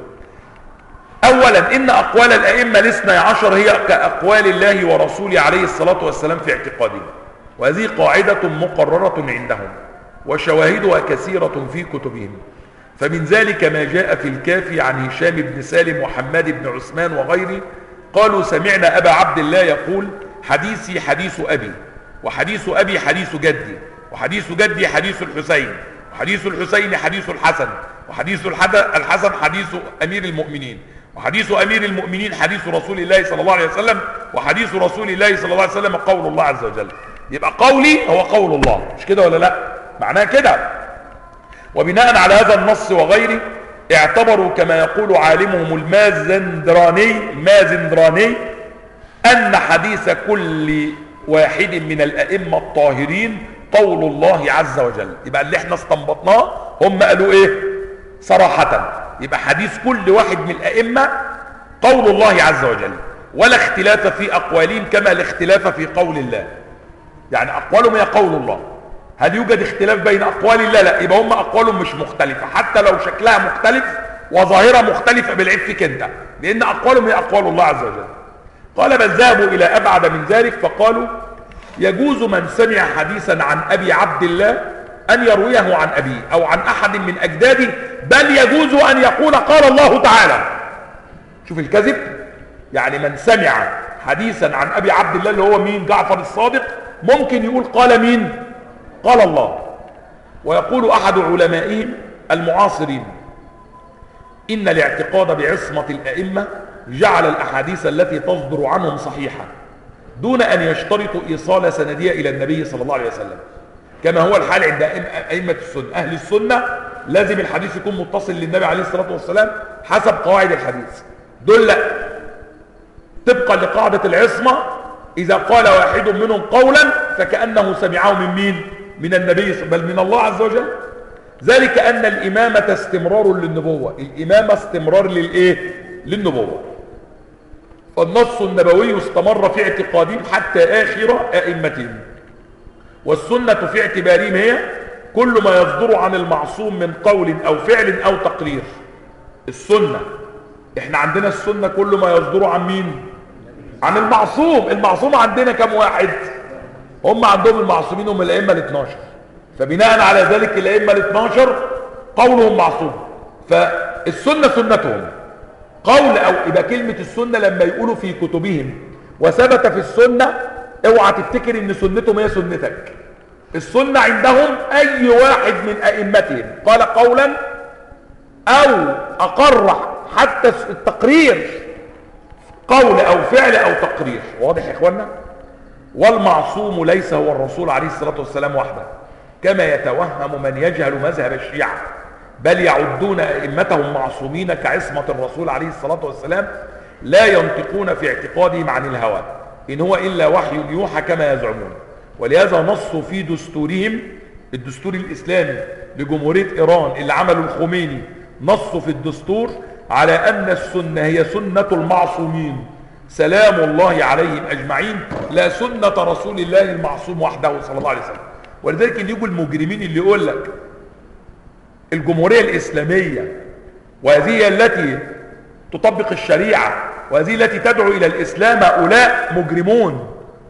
اولا ان اقوال الائمة الاثنى عشر هي كاقوال الله ورسوله عليه الصلاة والسلام في اعتقادهم وهذه قاعدة مقررة عندهم وشواهدها كثيرة في كتبهم فمن ذلك ما جاء في الكافي عن هشام بن سالم وحماد بن عثمان وغيره قالوا سمعنا أبا عبد الله يقول حديثي حديث أبي وحديث أبي حديث جدي وحديث جدي حديث الحسين وحديث الحسين حديث الحسن وحديث الحسن حديث أمير المؤمنين وحديث أمير المؤمنين حديث رسول الله صلى الله عليه وسلم وحديث رسول الله صلى الله عليه وسلم قول الله عز وجل يبقى قولي هو قول الله مش كده ولا لا معناه كده وبناء على هذا النص وغيره اعتبروا كما يقول عالمهم المازندراني المازندراني أن حديث كل واحد من الأئمة الطاهرين قول الله عز وجل يبقى اللي احنا استنبطناه هم قالوا ايه صراحة يبقى حديث كل واحد من الأئمة قول الله عز وجل ولا اختلاف في أقوالهم كما الاختلاف في قول الله يعني أقوالهم هي قول الله هل يوجد اختلاف بين أقوال الله لا يبقى هم أقوالهم مش مختلفة حتى لو شكلها مختلف وظاهرة مختلفة بالعيب فيك انت لأن أقوالهم هي أقوال الله عز وجل قال بل ذهبوا إلى أبعد من ذلك فقالوا يجوز من سمع حديثا عن أبي عبد الله أن يرويه عن أبيه أو عن أحد من أجداده بل يجوز أن يقول قال الله تعالى شوف الكذب يعني من سمع حديثا عن أبي عبد الله اللي هو مين جعفر الصادق ممكن يقول قال مين قال الله ويقول أحد علمائهم المعاصرين إن الاعتقاد بعصمة الأئمة جعل الأحاديث التي تصدر عنهم صحيحة دون أن يشترطوا إيصال سندية إلى النبي صلى الله عليه وسلم كما هو الحال عند أئمة السنة أهل السنة لازم الحديث يكون متصل للنبي عليه الصلاة والسلام حسب قواعد الحديث دول لا طبقا لقاعدة العصمة إذا قال واحد منهم قولا فكأنه سمعه من مين من النبي بل من الله عز وجل ذلك أن الإمامة استمرار للنبوة الإمامة استمرار للإيه للنبوة فالنص النبوي استمر في اعتقادهم حتى آخر أئمتهم والسنة في اعتبارهم هي كل ما يصدر عن المعصوم من قول أو فعل أو تقرير السنة احنا عندنا السنة كل ما يصدر عن مين عن المعصوم المعصوم عندنا كم واحد هم عندهم المعصومين هم الأئمة ال12 فبناء على ذلك الأئمة ال12 قولهم معصوم فالسنة سنتهم قول أو يبقى كلمة السنة لما يقولوا في كتبهم وثبت في السنة اوعى تفتكر ان سنتهم هي سنتك السنة عندهم اي واحد من ائمتهم قال قولا او اقر حتى التقرير قول او فعل او تقرير واضح يا اخوانا والمعصوم ليس هو الرسول عليه الصلاة والسلام وحده كما يتوهم من يجهل مذهب الشيعة بل يعدون ائمتهم معصومين كعصمة الرسول عليه الصلاة والسلام لا ينطقون في اعتقادهم عن الهوى إن هو إلا وحي يوحى كما يزعمون ولهذا نصوا في دستورهم الدستور الإسلامي لجمهورية إيران اللي عمله الخميني نصوا في الدستور على أن السنة هي سنة المعصومين سلام الله عليهم أجمعين لا سنة رسول الله المعصوم وحده صلى الله عليه وسلم ولذلك اللي يجوا المجرمين اللي يقول لك الجمهورية الإسلامية وهذه التي تطبق الشريعة وهذه التي تدعو إلى الإسلام هؤلاء مجرمون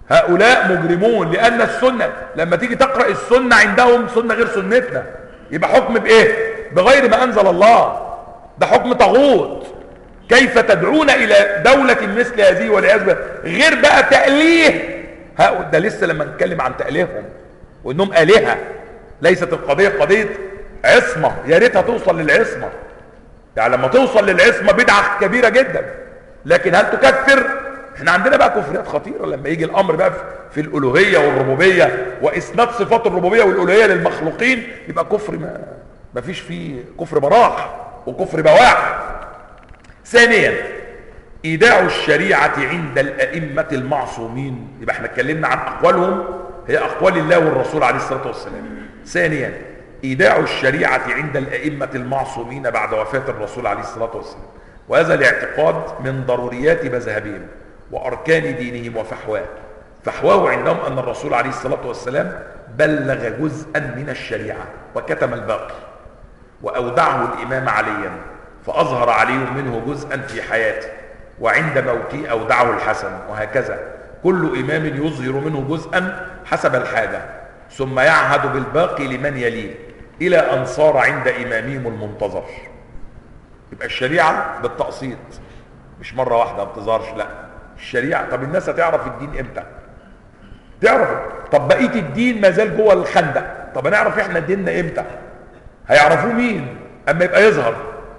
هؤلاء مجرمون لان السنة لما تيجي تقرأ السنة عندهم سنة غير سنتنا يبقى حكم بايه بغير ما انزل الله ده حكم طاغوت كيف تدعون الى دولة مثل هذه والعياذ بالله غير بقى تأليه ده لسه لما نتكلم عن تأليههم وانهم آلهة ليست القضية قضية عصمة يا ريتها توصل للعصمة يعني لما توصل للعصمة بدعة كبيرة جدا لكن هل تكفر احنا عندنا بقى كفريات خطيرة لما يجي الامر بقى في الالوهية والربوبية واسناد صفات الربوبية والالوهية للمخلوقين يبقى كفر ما, ما فيش فيه كفر براح وكفر بواح ثانيا ايداع الشريعة عند الائمة المعصومين يبقى احنا اتكلمنا عن اقوالهم هي اقوال الله والرسول عليه الصلاة والسلام ثانيا ايداع الشريعة عند الائمة المعصومين بعد وفاة الرسول عليه الصلاة والسلام وهذا الاعتقاد من ضروريات مذهبهم واركان دينهم وفحواه فحواه عندهم ان الرسول عليه الصلاة والسلام بلغ جزءا من الشريعة وكتم الباقي واودعه الامام عليا فاظهر علي منه جزءا في حياته وعند موته اودعه الحسن وهكذا كل امام يظهر منه جزءا حسب الحاجة ثم يعهد بالباقي لمن يليه الى ان صار عند امامهم المنتظر يبقى الشريعة بالتقسيط مش مرة واحدة ما بتظهرش لا الشريعة طب الناس هتعرف الدين امتى تعرف طب بقية الدين ما زال جوه الخندق طب هنعرف احنا ديننا امتى هيعرفوه مين اما يبقى يظهر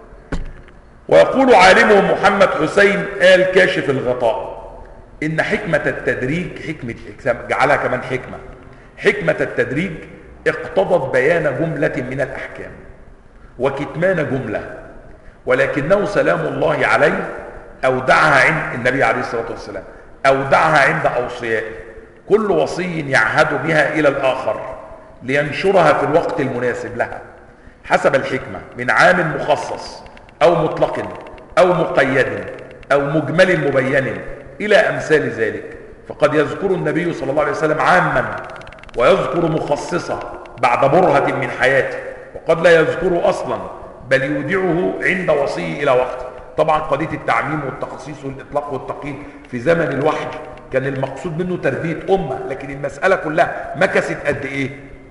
ويقول عالمهم محمد حسين آل كاشف الغطاء ان حكمة التدريج حكمة جعلها كمان حكمة حكمة التدريج اقتضت بيان جملة من الاحكام وكتمان جملة ولكنه سلام الله عليه اودعها عند النبي عليه الصلاة والسلام اودعها عند اوصيائه كل وصي يعهد بها الى الاخر لينشرها في الوقت المناسب لها حسب الحكمة من عام مخصص او مطلق او مقيد او مجمل مبين الى امثال ذلك فقد يذكر النبي صلى الله عليه وسلم عاما ويذكر مخصصة بعد برهة من حياته وقد لا يذكر اصلا بل يودعه عند وصيه الى وقته طبعا قضية التعميم والتخصيص والاطلاق والتقييد في زمن الوحي كان المقصود منه تربية امة لكن المسألة كلها مكست قد ايه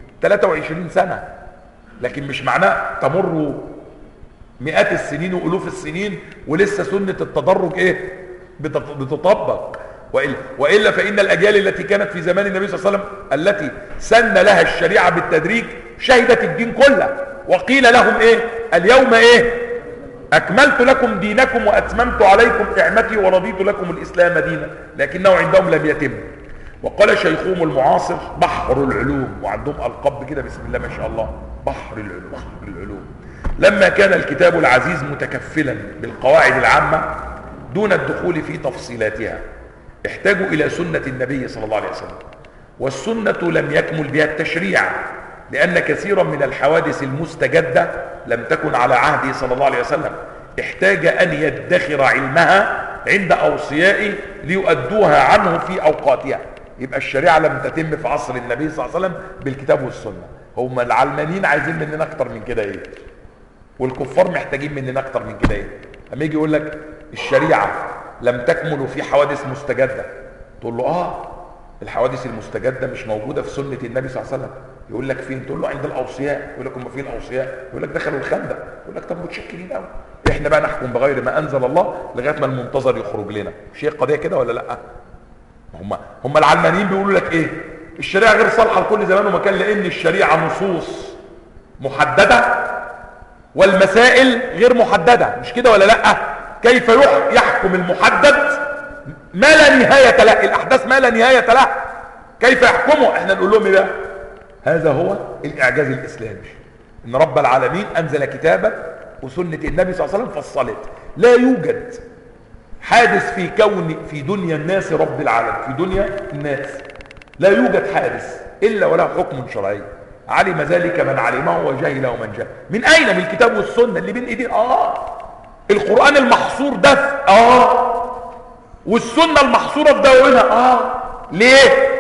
23 سنة لكن مش معناه تمر مئات السنين والوف السنين ولسه سنة التدرج ايه بتطبق وإلا, وإلا فإن الأجيال التي كانت في زمان النبي صلى الله عليه وسلم التي سن لها الشريعة بالتدريج شهدت الدين كله وقيل لهم ايه اليوم ايه اكملت لكم دينكم واتممت عليكم نعمتي ورضيت لكم الاسلام دينا لكنه عندهم لم يتم وقال شيخهم المعاصر بحر العلوم وعندهم القاب كده بسم الله ما شاء الله بحر العلوم بحر العلوم لما كان الكتاب العزيز متكفلا بالقواعد العامة دون الدخول في تفصيلاتها احتاجوا الى سنة النبي صلى الله عليه وسلم والسنة لم يكمل بها التشريع لأن كثيرا من الحوادث المستجدة لم تكن على عهده صلى الله عليه وسلم احتاج أن يدخر علمها عند أوصيائه ليؤدوها عنه في أوقاتها يبقى الشريعة لم تتم في عصر النبي صلى الله عليه وسلم بالكتاب والسنة هم العلمانيين عايزين مننا أكتر من كده إيه والكفار محتاجين مننا أكتر من كده إيه أما يجي يقول لك الشريعة لم تكمل في حوادث مستجدة تقول له آه الحوادث المستجدة مش موجودة في سنة النبي صلى الله عليه وسلم يقول لك فين تقول له عند الاوصياء يقول لك هم فين الاوصياء يقول لك دخلوا الخندق يقول لك طب متشكلين قوي احنا بقى نحكم بغير ما انزل الله لغايه ما المنتظر يخرج لنا مش هي القضيه كده ولا لا هم هم العلمانيين بيقولوا لك ايه الشريعه غير صالحه لكل زمان ومكان لان الشريعه نصوص محدده والمسائل غير محدده مش كده ولا لا كيف يحكم المحدد ما لا نهايه له الاحداث ما لا نهايه له كيف يحكمه احنا نقول لهم ايه بقى هذا هو الإعجاز الإسلامي إن رب العالمين أنزل كتابا وسنة النبي صلى الله عليه وسلم فصلت لا يوجد حادث في كون في دنيا الناس رب العالم في دنيا الناس لا يوجد حادث إلا وله حكم شرعي علم ذلك من علمه وجهله من جهل من أين من الكتاب والسنة اللي بين إيدين آه القرآن المحصور ده آه والسنة المحصورة في دواوينها آه ليه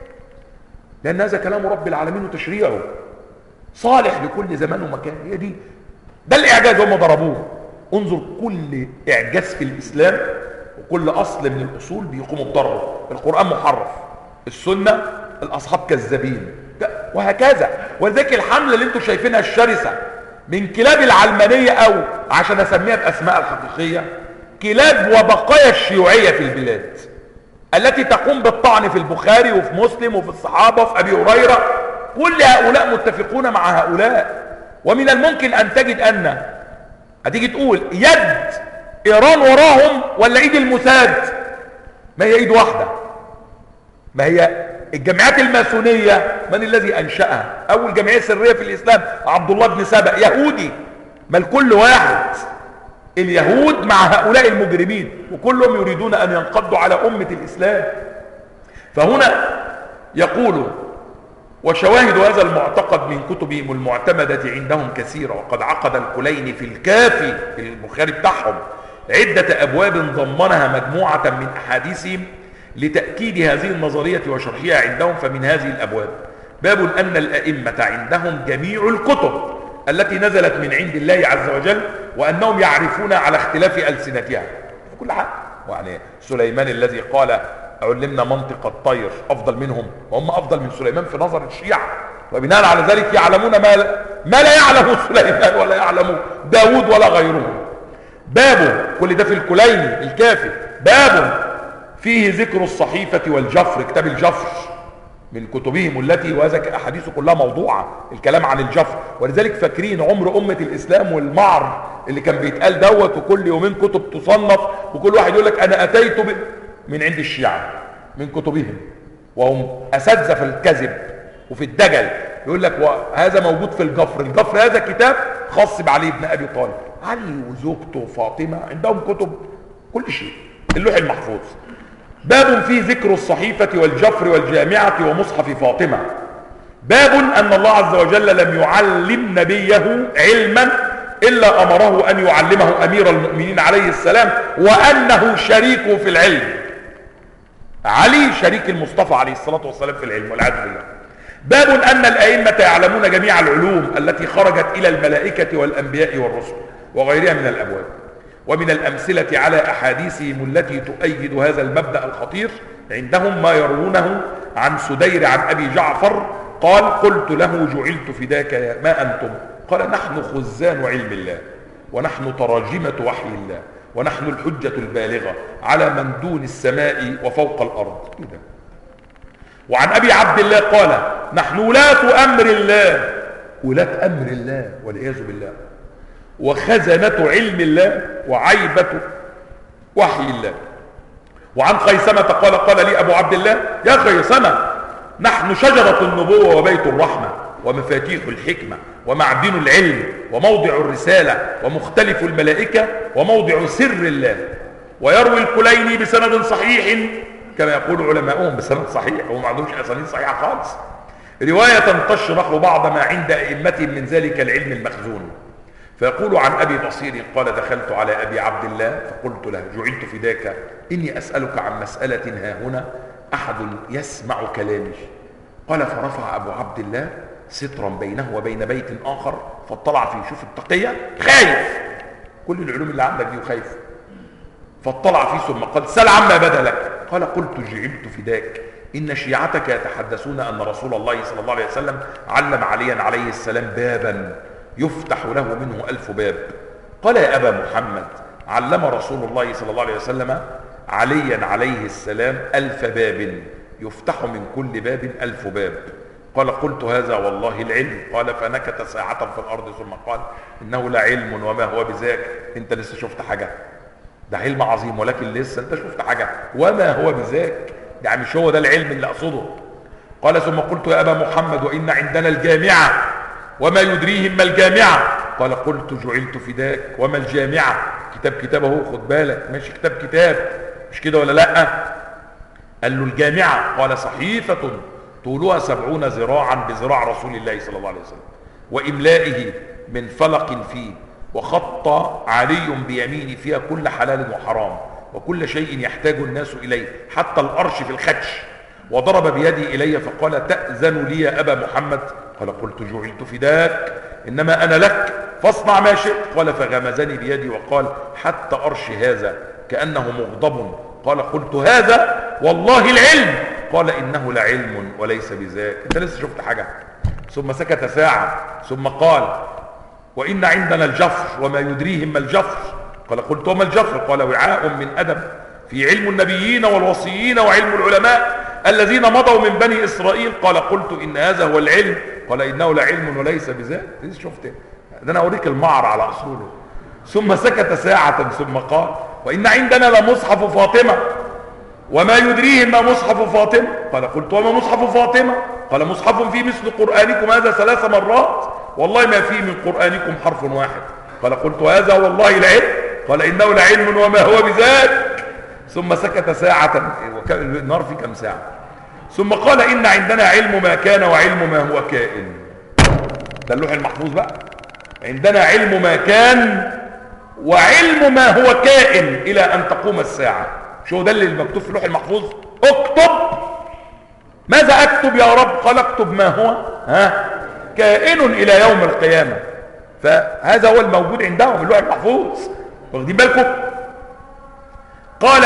لأن هذا كلام رب العالمين وتشريعه صالح لكل زمان ومكان هي دي ده الإعجاز هم ضربوه انظر كل إعجاز في الإسلام وكل أصل من الأصول بيقوموا بضربه القرآن محرف السنة الأصحاب كذابين وهكذا ولذلك الحملة اللي انتم شايفينها الشرسة من كلاب العلمانية أو عشان أسميها بأسماء الحقيقية كلاب وبقايا الشيوعية في البلاد التي تقوم بالطعن في البخاري وفي مسلم وفي الصحابة وفي أبي هريرة كل هؤلاء متفقون مع هؤلاء ومن الممكن أن تجد أن هتيجي تقول يد إيران وراهم ولا إيد الموساد ما هي إيد واحدة ما هي الجمعيات الماسونية من الذي أنشأها أول جمعية سرية في الإسلام عبد الله بن سبأ يهودي ما الكل واحد اليهود مع هؤلاء المجرمين وكلهم يريدون أن ينقضوا على أمة الإسلام فهنا يقول وشواهد هذا المعتقد من كتبهم المعتمدة عندهم كثيرة وقد عقد الكلين في الكافي في البخاري بتاعهم عدة أبواب ضمنها مجموعة من أحاديثهم لتأكيد هذه النظرية وشرحها عندهم فمن هذه الأبواب باب أن الأئمة عندهم جميع الكتب التي نزلت من عند الله عز وجل وأنهم يعرفون على اختلاف ألسنتها في كل حال يعني سليمان الذي قال علمنا منطق الطير أفضل منهم وهم أفضل من سليمان في نظر الشيعة وبناء على ذلك يعلمون ما لا, ما لا يعلم سليمان ولا يعلم داود ولا غيره باب كل ده في الكليني الكافي باب فيه ذكر الصحيفة والجفر كتاب الجفر من كتبهم التي وهذا أحاديث كلها موضوعة الكلام عن الجفر ولذلك فاكرين عمر أمة الإسلام والمعر اللي كان بيتقال دوت وكل يومين كتب تصنف وكل واحد يقول لك أنا أتيت من عند الشيعة من كتبهم وهم أساتذة في الكذب وفي الدجل يقول لك هذا موجود في الجفر الجفر هذا كتاب خاص بعلي بن أبي طالب علي وزوجته فاطمة عندهم كتب كل شيء اللوح المحفوظ باب في ذكر الصحيفة والجفر والجامعة ومصحف فاطمة باب أن الله عز وجل لم يعلم نبيه علما إلا أمره أن يعلمه أمير المؤمنين عليه السلام وأنه شريكه في العلم علي شريك المصطفى عليه الصلاة والسلام في العلم والعياذ بالله باب أن الأئمة يعلمون جميع العلوم التي خرجت إلى الملائكة والأنبياء والرسل وغيرها من الأبواب ومن الأمثلة على أحاديثهم التي تؤيد هذا المبدأ الخطير عندهم ما يروونه عن سدير عن أبي جعفر قال قلت له جعلت فداك يا ما أنتم قال نحن خزان علم الله ونحن تراجمة وحي الله ونحن الحجة البالغة على من دون السماء وفوق الأرض كده وعن أبي عبد الله قال نحن ولاة أمر الله ولاة أمر الله والعياذ بالله وخزنة علم الله وعيبة وحي الله وعن خيسمة قال قال لي أبو عبد الله يا خيسمة نحن شجرة النبوة وبيت الرحمة ومفاتيح الحكمة ومعدن العلم وموضع الرسالة ومختلف الملائكة وموضع سر الله ويروي الكليني بسند صحيح كما يقول علماؤهم بسند صحيح وما عندهمش أسانيد صحيحة خالص رواية تشرح بعض ما عند أئمتهم من ذلك العلم المخزون فيقول عن أبي بصير قال دخلت على أبي عبد الله فقلت له جعلت فداك إني أسألك عن مسألة ها هنا أحد يسمع كلامي قال فرفع أبو عبد الله سترا بينه وبين بيت آخر فاطلع فيه شوف التقية خايف كل العلوم اللي عندك دي وخايف فاطلع فيه ثم قال سل عما بدا لك قال قلت جعلت فداك إن شيعتك يتحدثون أن رسول الله صلى الله عليه وسلم علم عليا عليه السلام بابا يفتح له منه ألف باب قال يا أبا محمد علم رسول الله صلى الله عليه وسلم عليا عليه السلام ألف باب يفتح من كل باب ألف باب قال قلت هذا والله العلم قال فنكت ساعة في الأرض ثم قال إنه لا علم وما هو بذاك أنت لسه شفت حاجة ده علم عظيم ولكن لسه أنت شفت حاجة وما هو بذاك يعني مش هو ده العلم اللي أقصده قال ثم قلت يا أبا محمد وإن عندنا الجامعة وما يدريهم ما الجامعة قال قلت جعلت فداك وما الجامعة كتاب كتابه خد بالك ماشي كتاب كتاب مش كده ولا لا قال له الجامعة قال صحيفة طولها سبعون ذراعا بذراع رسول الله صلى الله عليه وسلم وإملائه من فلق فيه وخط علي بيمينه فيها كل حلال وحرام وكل شيء يحتاج الناس إليه حتى الأرش في الخدش وضرب بيدي إلي فقال تأذن لي يا أبا محمد قال قلت جعلت فداك إنما أنا لك فاصنع ما شئت قال فغمزني بيدي وقال حتى أرش هذا كأنه مغضب قال قلت هذا والله العلم قال إنه لعلم وليس بذاك أنت لسه شفت حاجة ثم سكت ساعة ثم قال وإن عندنا الجفر وما يدريهم ما الجفر قال قلت وما الجفر قال وعاء من أدب في علم النبيين والوصيين وعلم العلماء الذين مضوا من بني إسرائيل قال قلت إن هذا هو العلم قال إنه لعلم وليس بذاك لسه شفت ده أنا أوريك المعر على أصوله ثم سكت ساعة ثم قال وإن عندنا لمصحف فاطمة وما يدريهم ما مصحف فاطمة قال قلت وما مصحف فاطمة قال مصحف فيه مثل قرآنكم هذا ثلاث مرات والله ما فيه من قرآنكم حرف واحد قال قلت هذا والله العلم قال إنه لعلم وما هو بذلك ثم سكت ساعة النار في كم ساعة ثم قال إن عندنا علم ما كان وعلم ما هو كائن ده اللوح المحفوظ بقى عندنا علم ما كان وعلم ما هو كائن إلى أن تقوم الساعة شو ده اللي المكتوب في اللوح المحفوظ اكتب ماذا اكتب يا رب قال اكتب ما هو ها كائن الى يوم القيامة فهذا هو الموجود عندهم اللوح المحفوظ واخدين بالكم قال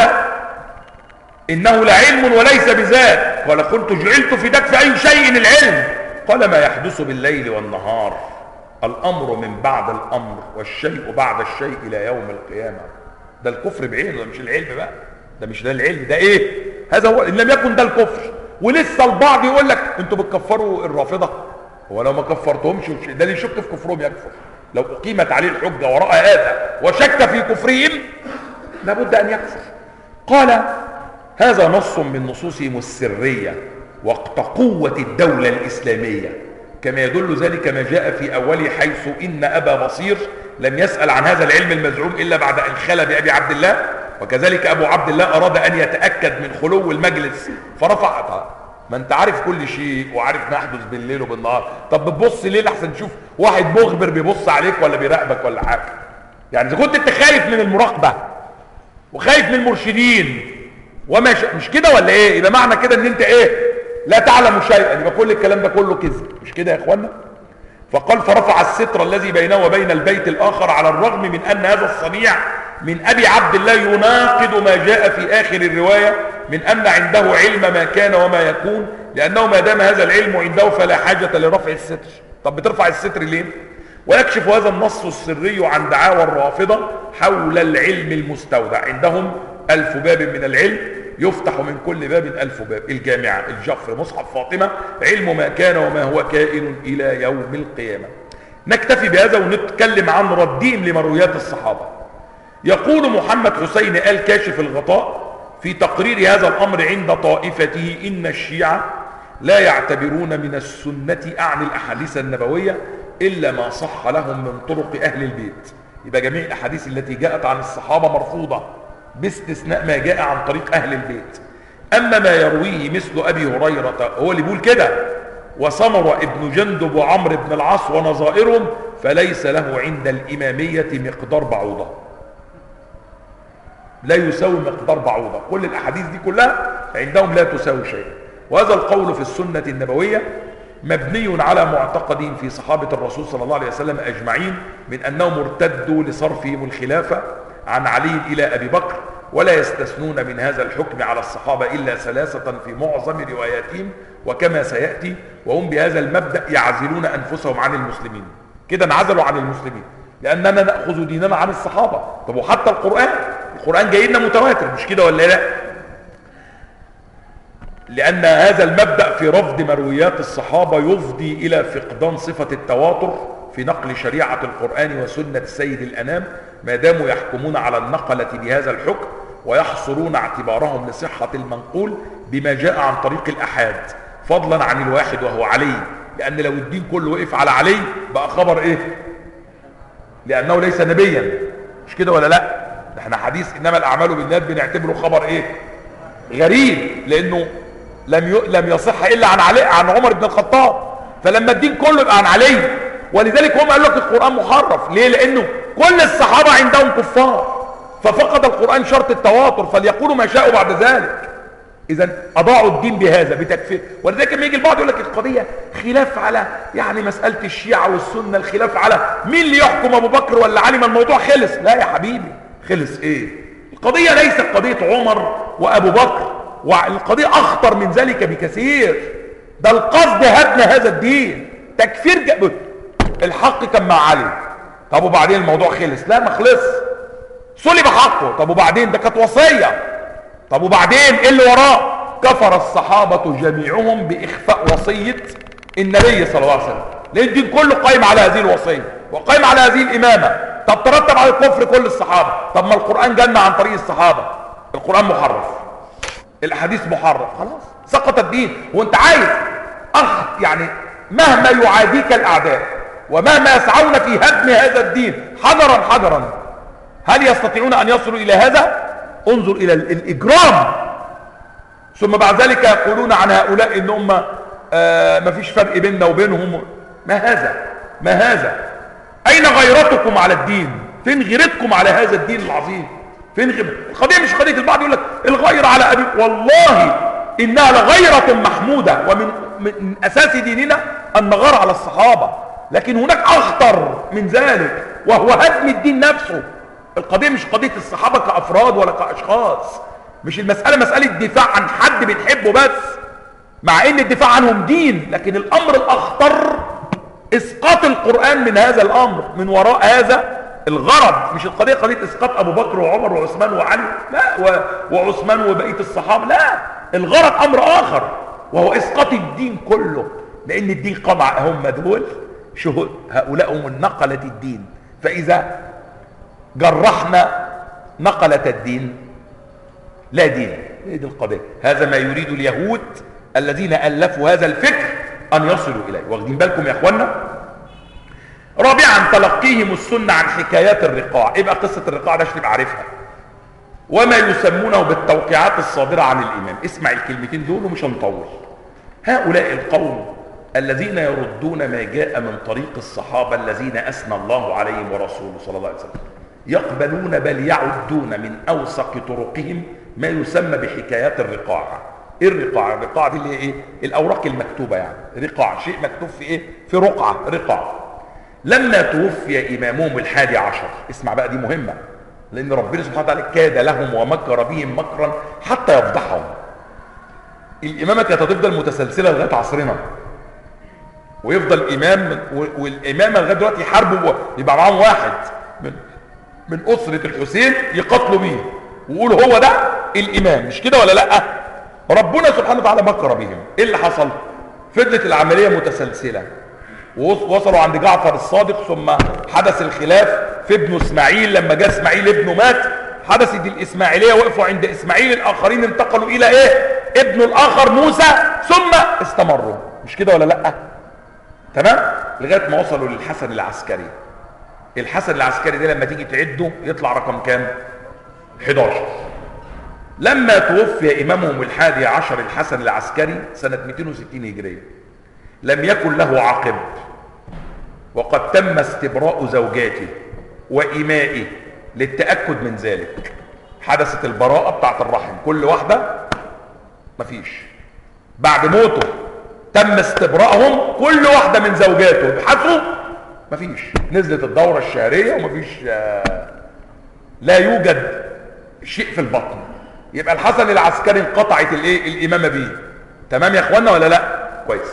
انه لعلم وليس بذات قال قلت جعلت في دك في اي شيء العلم قال ما يحدث بالليل والنهار الامر من بعد الامر والشيء بعد الشيء الى يوم القيامة ده الكفر بعينه ده مش العلم بقى ده مش ده العلم ده ايه هذا هو ان لم يكن ده الكفر ولسه البعض يقول لك انتوا بتكفروا الرافضه هو لو ما كفرتهمش ده اللي يشك في كفرهم يكفر لو اقيمت عليه الحجه وراى هذا وشك في كفرهم لابد ان يكفر قال هذا نص من نصوصهم السريه وقت قوه الدوله الاسلاميه كما يدل ذلك ما جاء في اوله حيث ان ابا بصير لم يسال عن هذا العلم المزعوم الا بعد ان خلى بابي عبد الله وكذلك ابو عبد الله اراد ان يتاكد من خلو المجلس فرفع ما انت عارف كل شيء وعارف ما يحدث بالليل وبالنهار طب بتبص ليه لحسن تشوف واحد مخبر بيبص عليك ولا بيراقبك ولا حاجه يعني اذا كنت انت خايف من المراقبه وخايف من المرشدين وما ش... مش كده ولا ايه يبقى معنى كده ان انت ايه لا تعلم شيئا يبقى كل الكلام ده كله كذب مش كده يا اخوانا فقال فرفع الستر الذي بينه وبين البيت الاخر على الرغم من ان هذا الصنيع من ابي عبد الله يناقض ما جاء في اخر الروايه من ان عنده علم ما كان وما يكون لانه ما دام هذا العلم عنده فلا حاجه لرفع الستر طب بترفع الستر ليه ويكشف هذا النص السري عن دعاوى الرافضه حول العلم المستودع عندهم الف باب من العلم يفتح من كل باب ألف باب الجامعة الجفر مصحف فاطمة علم ما كان وما هو كائن إلى يوم القيامة نكتفي بهذا ونتكلم عن ردهم لمرويات الصحابة يقول محمد حسين آل كاشف الغطاء في تقرير هذا الأمر عند طائفته إن الشيعة لا يعتبرون من السنة أعني الأحاديث النبوية إلا ما صح لهم من طرق أهل البيت يبقى جميع الأحاديث التي جاءت عن الصحابة مرفوضة باستثناء ما جاء عن طريق أهل البيت أما ما يرويه مثل أبي هريرة هو اللي بيقول كده وسمر ابن جندب وعمر بن العاص ونظائرهم فليس له عند الإمامية مقدار بعوضة لا يساوي مقدار بعوضة كل الأحاديث دي كلها عندهم لا تساوي شيء وهذا القول في السنة النبوية مبني على معتقد في صحابة الرسول صلى الله عليه وسلم أجمعين من أنهم ارتدوا لصرفهم الخلافة عن علي إلى أبي بكر ولا يستثنون من هذا الحكم على الصحابة إلا ثلاثة في معظم رواياتهم وكما سيأتي وهم بهذا المبدأ يعزلون أنفسهم عن المسلمين كده انعزلوا عن المسلمين لأننا نأخذ ديننا عن الصحابة طب وحتى القرآن القرآن جاي لنا متواتر مش كده ولا لا لأن هذا المبدأ في رفض مرويات الصحابة يفضي إلى فقدان صفة التواتر في نقل شريعة القرآن وسنة سيد الأنام ما داموا يحكمون على النقلة بهذا الحكم ويحصرون اعتبارهم لصحة المنقول بما جاء عن طريق الأحاد فضلا عن الواحد وهو علي لأن لو الدين كله وقف على علي بقى خبر إيه لأنه ليس نبيا مش كده ولا لا احنا حديث إنما الأعمال بالنيات بنعتبره خبر إيه غريب لأنه لم ي... لم يصح إلا عن علي عن عمر بن الخطاب فلما الدين كله يبقى عن علي ولذلك هم قالوا لك القرآن محرف ليه لأنه كل الصحابة عندهم كفار ففقد القرآن شرط التواتر فليقولوا ما شاءوا بعد ذلك اذا اضاعوا الدين بهذا بتكفير ولذلك لما يجي البعض يقول لك القضيه خلاف على يعني مساله الشيعه والسنه الخلاف على مين اللي يحكم ابو بكر ولا علي ما الموضوع خلص لا يا حبيبي خلص ايه القضيه ليست قضيه عمر وابو بكر والقضية اخطر من ذلك بكثير ده القصد هدم هذا الدين تكفير جبت الحق كان مع علي طب وبعدين الموضوع خلص لا ما خلص صلب حقه طب وبعدين ده كانت وصيه طب وبعدين ايه اللي وراه كفر الصحابه جميعهم باخفاء وصيه النبي صلى الله عليه وسلم لان الدين كله قايم على هذه الوصيه وقايم على هذه الامامه طب ترتب على الكفر كل الصحابه طب ما القران جنى عن طريق الصحابه القران محرف الاحاديث محرف خلاص سقط الدين وانت عايز اخ يعني مهما يعاديك الاعداء ومهما يسعون في هدم هذا الدين حجرا حجرا هل يستطيعون ان يصلوا الى هذا انظر الى الاجرام ثم بعد ذلك يقولون عن هؤلاء ان هم آه ما فيش فرق بيننا وبينهم ما هذا ما هذا اين غيرتكم على الدين فين غيرتكم على هذا الدين العظيم فين غير القضيه مش قضيه البعض يقول لك الغير على ابي والله انها لغيره محموده ومن من اساس ديننا ان نغار على الصحابه لكن هناك اخطر من ذلك وهو هدم الدين نفسه القضيه مش قضيه الصحابه كافراد ولا كاشخاص مش المساله مساله دفاع عن حد بنحبه بس مع ان الدفاع عنهم دين لكن الامر الاخطر اسقاط القران من هذا الامر من وراء هذا الغرض مش القضيه قضيه اسقاط ابو بكر وعمر وعثمان وعلي لا و... وعثمان وبقيه الصحابه لا الغرض امر اخر وهو اسقاط الدين كله لان الدين قمع هم دول شهود هؤلاء هم نقله الدين فاذا جرحنا نقله الدين لا دين هي دي القضيه هذا ما يريد اليهود الذين الفوا هذا الفكر ان يصلوا اليه واخدين بالكم يا اخوانا رابعا تلقيهم السنه عن حكايات الرقاع ايه بقى قصه الرقاع ده عشان تبقى عارفها وما يسمونه بالتوقيعات الصادره عن الامام اسمع الكلمتين دول ومش هنطول هؤلاء القوم الذين يردون ما جاء من طريق الصحابه الذين اثنى الله عليهم ورسوله صلى الله عليه وسلم يقبلون بل يعدون من اوثق طرقهم ما يسمى بحكايات الرقاع ايه الرقاع الرقاع دي اللي هي ايه الاوراق المكتوبه يعني رقاع شيء مكتوب في ايه في رقعه رقاع لما توفي امامهم الحادي عشر اسمع بقى دي مهمه لان ربنا سبحانه وتعالى كاد لهم ومكر بهم مكرا حتى يفضحهم الامامه كانت هتفضل متسلسله لغايه عصرنا ويفضل امام والامامه لغايه دلوقتي يحاربوا يبقى معاهم واحد من من اسره الحسين يقاتلوا بيه ويقولوا هو ده الامام مش كده ولا لا ربنا سبحانه وتعالى مكر بهم ايه اللي حصل فضلت العمليه متسلسله ووصلوا عند جعفر الصادق ثم حدث الخلاف في ابنه اسماعيل لما جاء اسماعيل ابنه مات حدثت الاسماعيليه وقفوا عند اسماعيل الاخرين انتقلوا الى ايه ابنه الاخر موسى ثم استمروا مش كده ولا لا تمام لغايه ما وصلوا للحسن العسكري الحسن العسكري ده لما تيجي تعده يطلع رقم كام 11 لما توفي امامهم الحادي عشر الحسن العسكري سنه 260 هجريه لم يكن له عقب وقد تم استبراء زوجاته وإمائه للتأكد من ذلك حدثت البراءة بتاعت الرحم كل واحدة مفيش بعد موته تم استبراءهم كل واحدة من زوجاته ابحثوا مفيش نزلت الدورة الشهرية ومفيش آه لا يوجد شيء في البطن يبقى الحسن العسكري انقطعت الايه الامامه بيه تمام يا اخوانا ولا لا كويس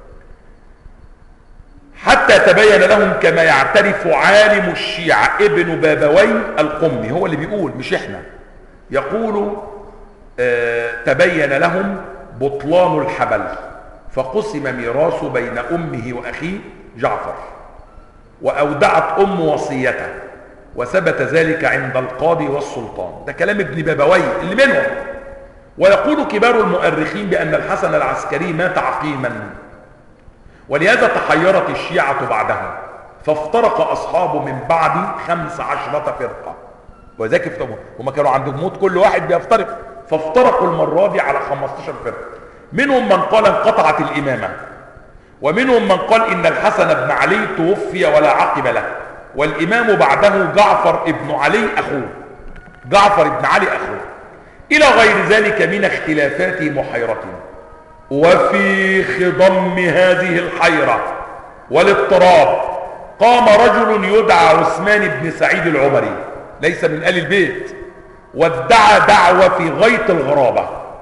حتى تبين لهم كما يعترف عالم الشيعة ابن بابوي القمي هو اللي بيقول مش احنا يقول آه تبين لهم بطلان الحبل فقسم ميراثه بين امه واخيه جعفر واودعت ام وصيته وثبت ذلك عند القاضي والسلطان ده كلام ابن بابوي اللي منهم ويقول كبار المؤرخين بان الحسن العسكري مات عقيما ولهذا تحيرت الشيعة بعده فافترق أصحابه من بعد خمس عشرة فرقة وذلك افترقوا هما كانوا عند موت كل واحد بيفترق فافترقوا المرة دي على 15 فرقة منهم من قال انقطعت الإمامة ومنهم من قال إن الحسن بن علي توفي ولا عقب له والإمام بعده جعفر ابن علي أخوه جعفر بن علي أخوه إلى غير ذلك من اختلافات محيرتهم وفي خضم هذه الحيرة والاضطراب قام رجل يدعى عثمان بن سعيد العمري ليس من آل البيت وادعى دعوة في غاية الغرابة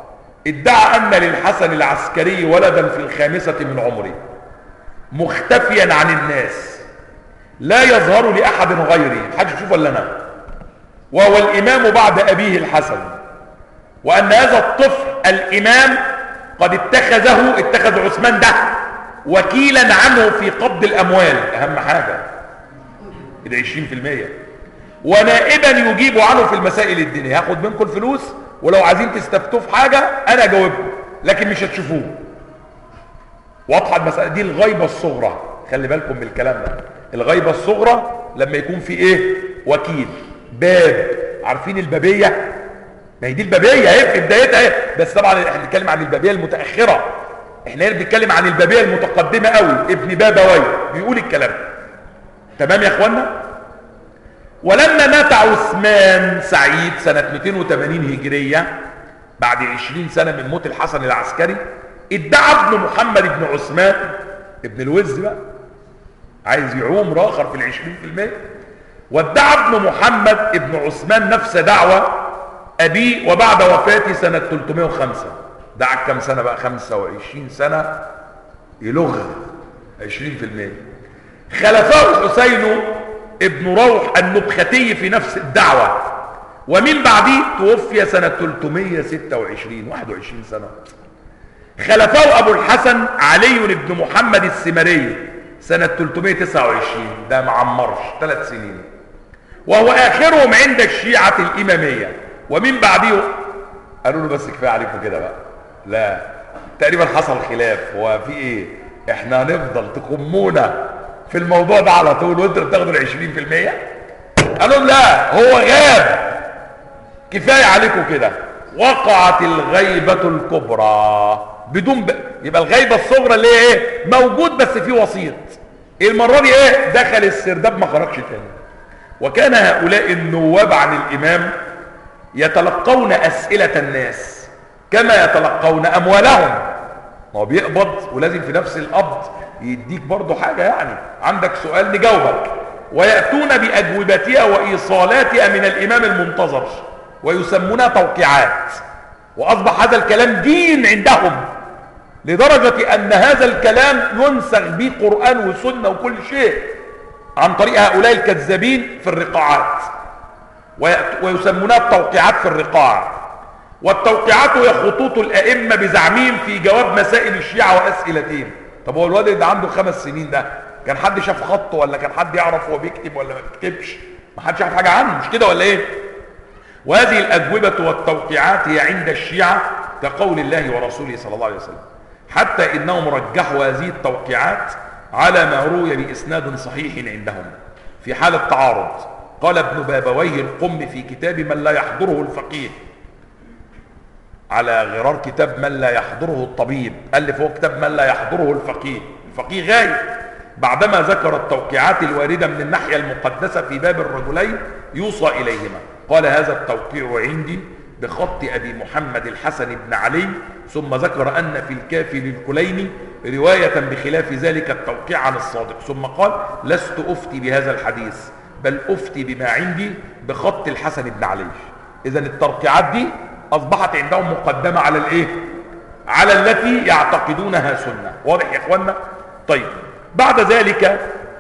ادعى أن للحسن العسكري ولدا في الخامسة من عمره مختفيا عن الناس لا يظهر لأحد غيره حاجة شوف ولا أنا وهو الإمام بعد أبيه الحسن وأن هذا الطفل الإمام قد اتخذه اتخذ عثمان ده وكيلا عنه في قبض الأموال أهم حاجة ده 20% ونائبا يجيب عنه في المسائل الدينية هاخد منكم الفلوس ولو عايزين تستفتوه في حاجة أنا أجاوبكم لكن مش هتشوفوه واضحة المسألة دي الغيبة الصغرى خلي بالكم من الكلام ده الغيبة الصغرى لما يكون في ايه وكيل باب عارفين البابية ما هي دي البابية اهي في بدايتها اهي بس طبعا احنا بنتكلم عن البابية المتأخرة احنا هنا بنتكلم عن البابية المتقدمة قوي ابن بابوي بيقول الكلام تمام يا اخوانا ولما مات عثمان سعيد سنة 280 هجرية بعد 20 سنة من موت الحسن العسكري ادعى ابن محمد بن عثمان ابن الوز بقى عايز يعوم راخر في العشرين في المية وادعى ابن محمد ابن عثمان نفس دعوة أبيه وبعد وفاته سنة 305 دعا كم سنة بقى 25 سنة يلغ 20% خلفه الحسين ابن روح النبختي في نفس الدعوة ومن بعده توفي سنة 326 21 سنة خلفه أبو الحسن علي بن محمد السمري سنة 329 ده معمرش ثلاث سنين وهو آخرهم عند الشيعة الإمامية ومن بعده قالوا له بس كفاية عليكم كده بقى لا تقريبا حصل خلاف هو في ايه احنا هنفضل تقمونا في الموضوع ده على طول وانتوا بتاخدوا ال 20% قالوا لهم لا هو غاب كفاية عليكم كده وقعت الغيبة الكبرى بدون ب... يبقى الغيبة الصغرى اللي هي ايه موجود بس في وسيط المرة دي ايه دخل السرداب ما خرجش تاني وكان هؤلاء النواب عن الامام يتلقون اسئلة الناس كما يتلقون اموالهم ما هو بيقبض ولازم في نفس القبض يديك برضه حاجة يعني عندك سؤال نجاوبك ويأتون بأجوبتها وإيصالاتها من الإمام المنتظر ويسمونها توقيعات وأصبح هذا الكلام دين عندهم لدرجة أن هذا الكلام ينسخ به قرآن وسنة وكل شيء عن طريق هؤلاء الكذابين في الرقاعات ويسمونها التوقيعات في الرقاع والتوقيعات هي خطوط الأئمة بزعمهم في جواب مسائل الشيعة وأسئلتهم طب هو الواد ده عنده خمس سنين ده كان حد شاف خطه ولا كان حد يعرف هو بيكتب ولا ما بيكتبش ما حدش يعرف حاجة عنه مش كده ولا ايه وهذه الأجوبة والتوقيعات هي عند الشيعة كقول الله ورسوله صلى الله عليه وسلم حتى إنهم رجحوا هذه التوقيعات على ما روي بإسناد صحيح عندهم في حال التعارض قال ابن بابويه القم في كتاب من لا يحضره الفقيه على غرار كتاب من لا يحضره الطبيب ألف هو كتاب من لا يحضره الفقيه الفقيه غايب بعدما ذكر التوقيعات الواردة من الناحية المقدسة في باب الرجلين يوصى إليهما قال هذا التوقيع عندي بخط أبي محمد الحسن بن علي ثم ذكر أن في الكافي للكليني رواية بخلاف ذلك التوقيع عن الصادق ثم قال لست أفتي بهذا الحديث بل أفتي بما عندي بخط الحسن بن علي إذا الترقيعات دي أصبحت عندهم مقدمة على الإيه؟ على التي يعتقدونها سنة واضح يا إخوانا؟ طيب بعد ذلك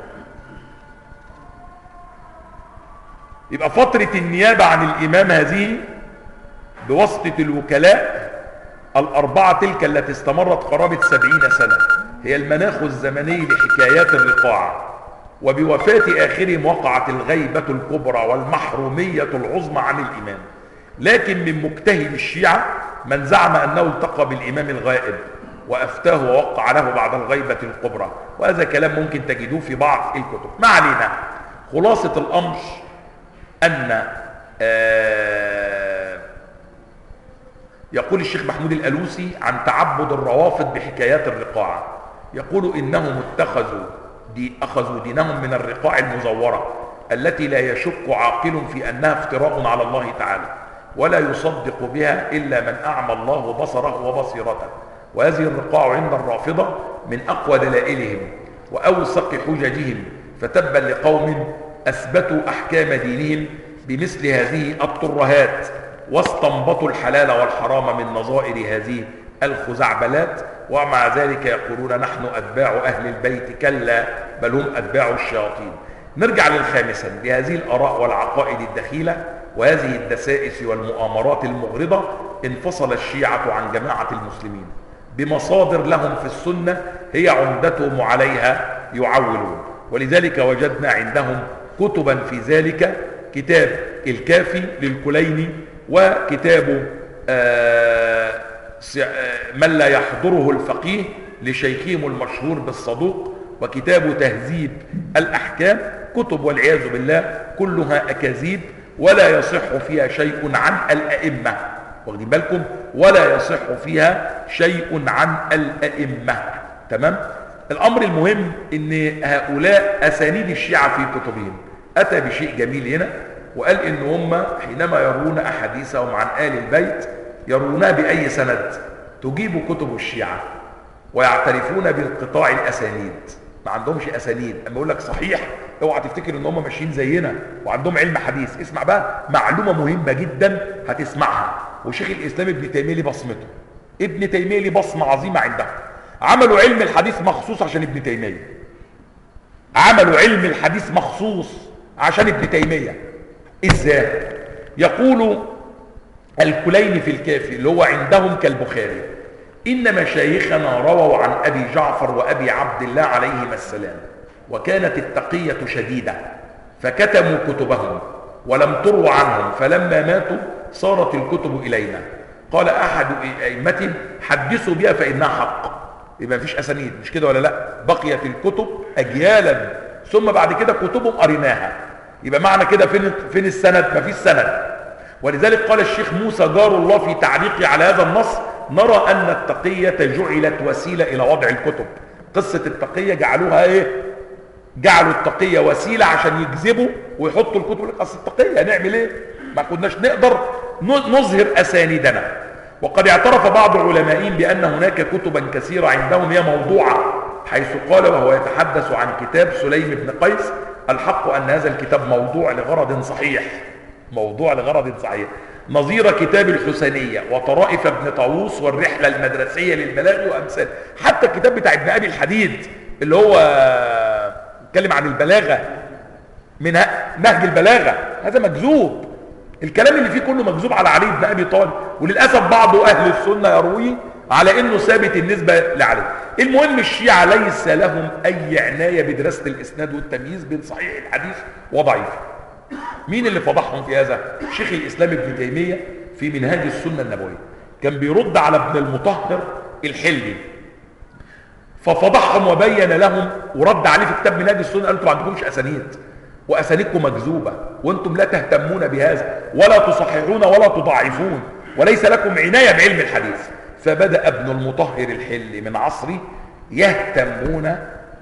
يبقى فترة النيابة عن الإمام هذه بواسطة الوكلاء الأربعة تلك التي استمرت قرابة سبعين سنة هي المناخ الزمني لحكايات الرقاع وبوفاة آخرهم وقعت الغيبة الكبرى والمحرومية العظمى عن الإمام لكن من مجتهد الشيعة من زعم أنه التقى بالإمام الغائب وأفتاه ووقع له بعد الغيبة الكبرى وهذا كلام ممكن تجدوه في بعض الكتب ما علينا خلاصة الأمر أن آه يقول الشيخ محمود الألوسي عن تعبد الروافض بحكايات الرقاع يقول إنهم اتخذوا دي أخذوا دينهم من الرقاع المزورة التي لا يشك عاقل في أنها افتراء على الله تعالى ولا يصدق بها إلا من أعمى الله بصره وبصيرته وهذه الرقاع عند الرافضة من أقوى دلائلهم وأوثق حججهم فتبا لقوم أثبتوا أحكام دينهم بمثل هذه الترهات واستنبطوا الحلال والحرام من نظائر هذه الخزعبلات ومع ذلك يقولون نحن أتباع أهل البيت كلا بل هم أتباع الشياطين نرجع للخامسا بهذه الآراء والعقائد الدخيلة وهذه الدسائس والمؤامرات المغرضة انفصل الشيعة عن جماعة المسلمين بمصادر لهم في السنة هي عمدتهم عليها يعولون ولذلك وجدنا عندهم كتبا في ذلك كتاب الكافي للكليني وكتاب آه، آه، من لا يحضره الفقيه لشيخهم المشهور بالصدوق وكتاب تهذيب الأحكام كتب والعياذ بالله كلها أكاذيب ولا يصح فيها شيء عن الأئمة واخدين بالكم ولا يصح فيها شيء عن الأئمة تمام الأمر المهم ان هؤلاء أسانيد الشيعة في كتبهم أتى بشيء جميل هنا وقال ان هم حينما يرون أحاديثهم عن آل البيت يرونها بأي سند تجيب كتب الشيعة ويعترفون بانقطاع الأسانيد ما عندهمش أسانيد أما يقول لك صحيح اوعى تفتكر ان هم ماشيين زينا وعندهم علم حديث اسمع بقى معلومة مهمة جدا هتسمعها وشيخ الإسلام ابن تيمية ليه بصمته ابن تيمية ليه بصمة عظيمة عنده عملوا علم الحديث مخصوص عشان ابن تيمية عملوا علم الحديث مخصوص عشان ابن تيمية ازاي يقول الكلين في الكافي اللي هو عندهم كالبخاري إن مشايخنا رووا عن أبي جعفر وأبي عبد الله عليهما السلام وكانت التقية شديدة فكتموا كتبهم ولم تروا عنهم فلما ماتوا صارت الكتب إلينا قال أحد أئمتهم حدثوا بها فإنها حق يبقى مفيش أسانيد مش كده ولا لا بقيت الكتب أجيالا ثم بعد كده كتبهم قريناها يبقى معنى كده فين فين السند مفيش سند ولذلك قال الشيخ موسى جار الله في تعليقه على هذا النص نرى أن التقية جعلت وسيلة إلى وضع الكتب قصة التقية جعلوها إيه جعلوا التقية وسيلة عشان يجذبوا ويحطوا الكتب قصة التقية هنعمل إيه ما كناش نقدر نظهر أساندنا وقد اعترف بعض العلمائين بأن هناك كتبا كثيرة عندهم هي موضوعة حيث قال وهو يتحدث عن كتاب سليم بن قيس الحق أن هذا الكتاب موضوع لغرض صحيح موضوع لغرض صحيح نظير كتاب الحسينية وطرائف ابن طاووس والرحلة المدرسية للبلاغ وأمثال حتى الكتاب بتاع ابن أبي الحديد اللي هو اتكلم عن البلاغة من نهج البلاغة هذا مكذوب الكلام اللي فيه كله مكذوب على علي بن أبي طالب وللأسف بعض أهل السنة يرويه على انه ثابت النسبة لعلي المهم الشيعة ليس لهم اي عناية بدراسة الاسناد والتمييز بين صحيح الحديث وضعيف مين اللي فضحهم في هذا شيخ الاسلام ابن تيمية في منهاج السنة النبوية كان بيرد على ابن المطهر الحلي ففضحهم وبين لهم ورد عليه في كتاب منهاج السنة قال انتم ما عندكمش اسانيد واسانيدكم مكذوبة وانتم لا تهتمون بهذا ولا تصححون ولا تضعفون وليس لكم عناية بعلم الحديث فبدأ ابن المطهر الحلي من عصره يهتمون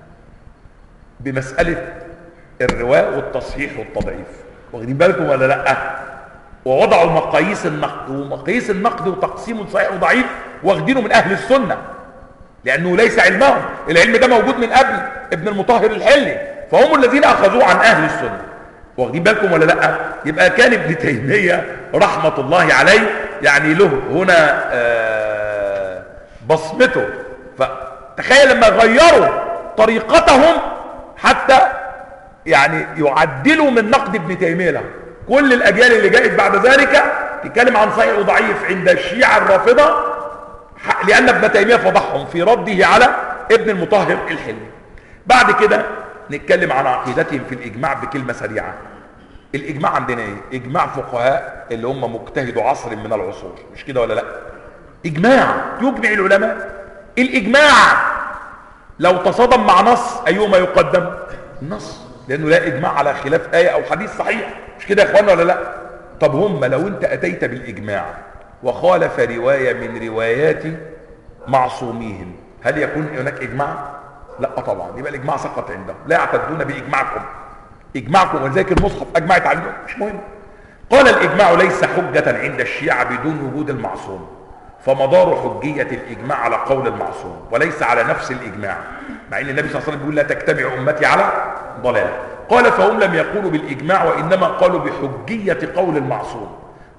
بمسألة الرواء والتصحيح والتضعيف واخدين بالكم ولا لا ووضعوا مقاييس النقد ومقاييس النقد وتقسيم صحيح وضعيف واخدينه من اهل السنة لانه ليس علمهم العلم ده موجود من قبل ابن المطهر الحلي فهم الذين اخذوه عن اهل السنة واخدين بالكم ولا لا يبقى كان ابن تيمية رحمة الله عليه يعني له هنا آه بصمته فتخيل لما غيروا طريقتهم حتى يعني يعدلوا من نقد ابن تيمية له كل الأجيال اللي جاءت بعد ذلك تتكلم عن صحيح وضعيف عند الشيعة الرافضة لأن ابن تيمية فضحهم في رده على ابن المطهر الحلمي بعد كده نتكلم عن عقيدتهم في الإجماع بكلمة سريعة الإجماع عندنا إيه؟ إجماع فقهاء اللي هم مجتهدوا عصر من العصور مش كده ولا لا إجماع يجمع العلماء الإجماع لو تصادم مع نص أيهما يقدم النص لأنه لا إجماع على خلاف آية أو حديث صحيح مش كده يا إخوانا ولا لا طب هم لو أنت أتيت بالإجماع وخالف رواية من روايات معصوميهم هل يكون هناك إجماع لا طبعا يبقى الإجماع سقط عندهم لا يعتدون بإجماعكم إجماعكم ولذلك المصحف أجمعت عليهم مش مهم قال الإجماع ليس حجة عند الشيعة بدون وجود المعصوم فمدار حجية الإجماع على قول المعصوم وليس على نفس الإجماع مع أن النبي صلى الله عليه وسلم بيقول لا تجتمع أمتي على ضلالة قال فهم لم يقولوا بالإجماع وإنما قالوا بحجية قول المعصوم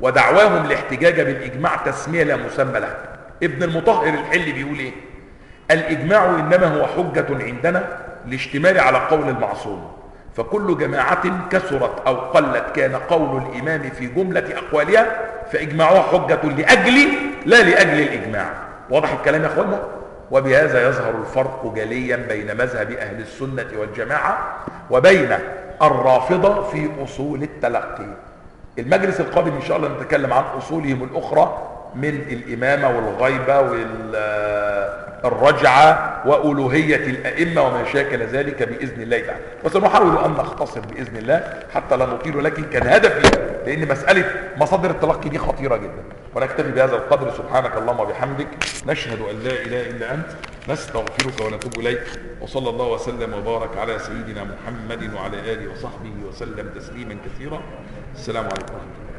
ودعواهم الاحتجاج بالإجماع تسمية لا مسمى لها ابن المطهر الحلي بيقول ايه الإجماع إنما هو حجة عندنا لاشتمال على قول المعصوم فكل جماعة كثرت أو قلت كان قول الإمام في جملة أقوالها فإجماعها حجة لأجل لا لأجل الإجماع واضح الكلام يا أخوانا وبهذا يظهر الفرق جليا بين مذهب أهل السنة والجماعة وبين الرافضة في أصول التلقي المجلس القادم إن شاء الله نتكلم عن أصولهم الأخرى من الإمامة والغيبة والرجعة وألوهية الأئمة وما شاكل ذلك بإذن الله تعالى وسنحاول أن نختصر بإذن الله حتى لا نطيل لكن كان هدفي لأن مسألة مصادر التلقي دي خطيرة جدا ونكتفي بهذا القدر سبحانك اللهم وبحمدك نشهد أن لا إله إلا أنت نستغفرك ونتوب إليك وصلى الله وسلم وبارك على سيدنا محمد وعلى آله وصحبه وسلم تسليما كثيرا السلام عليكم ورحمة الله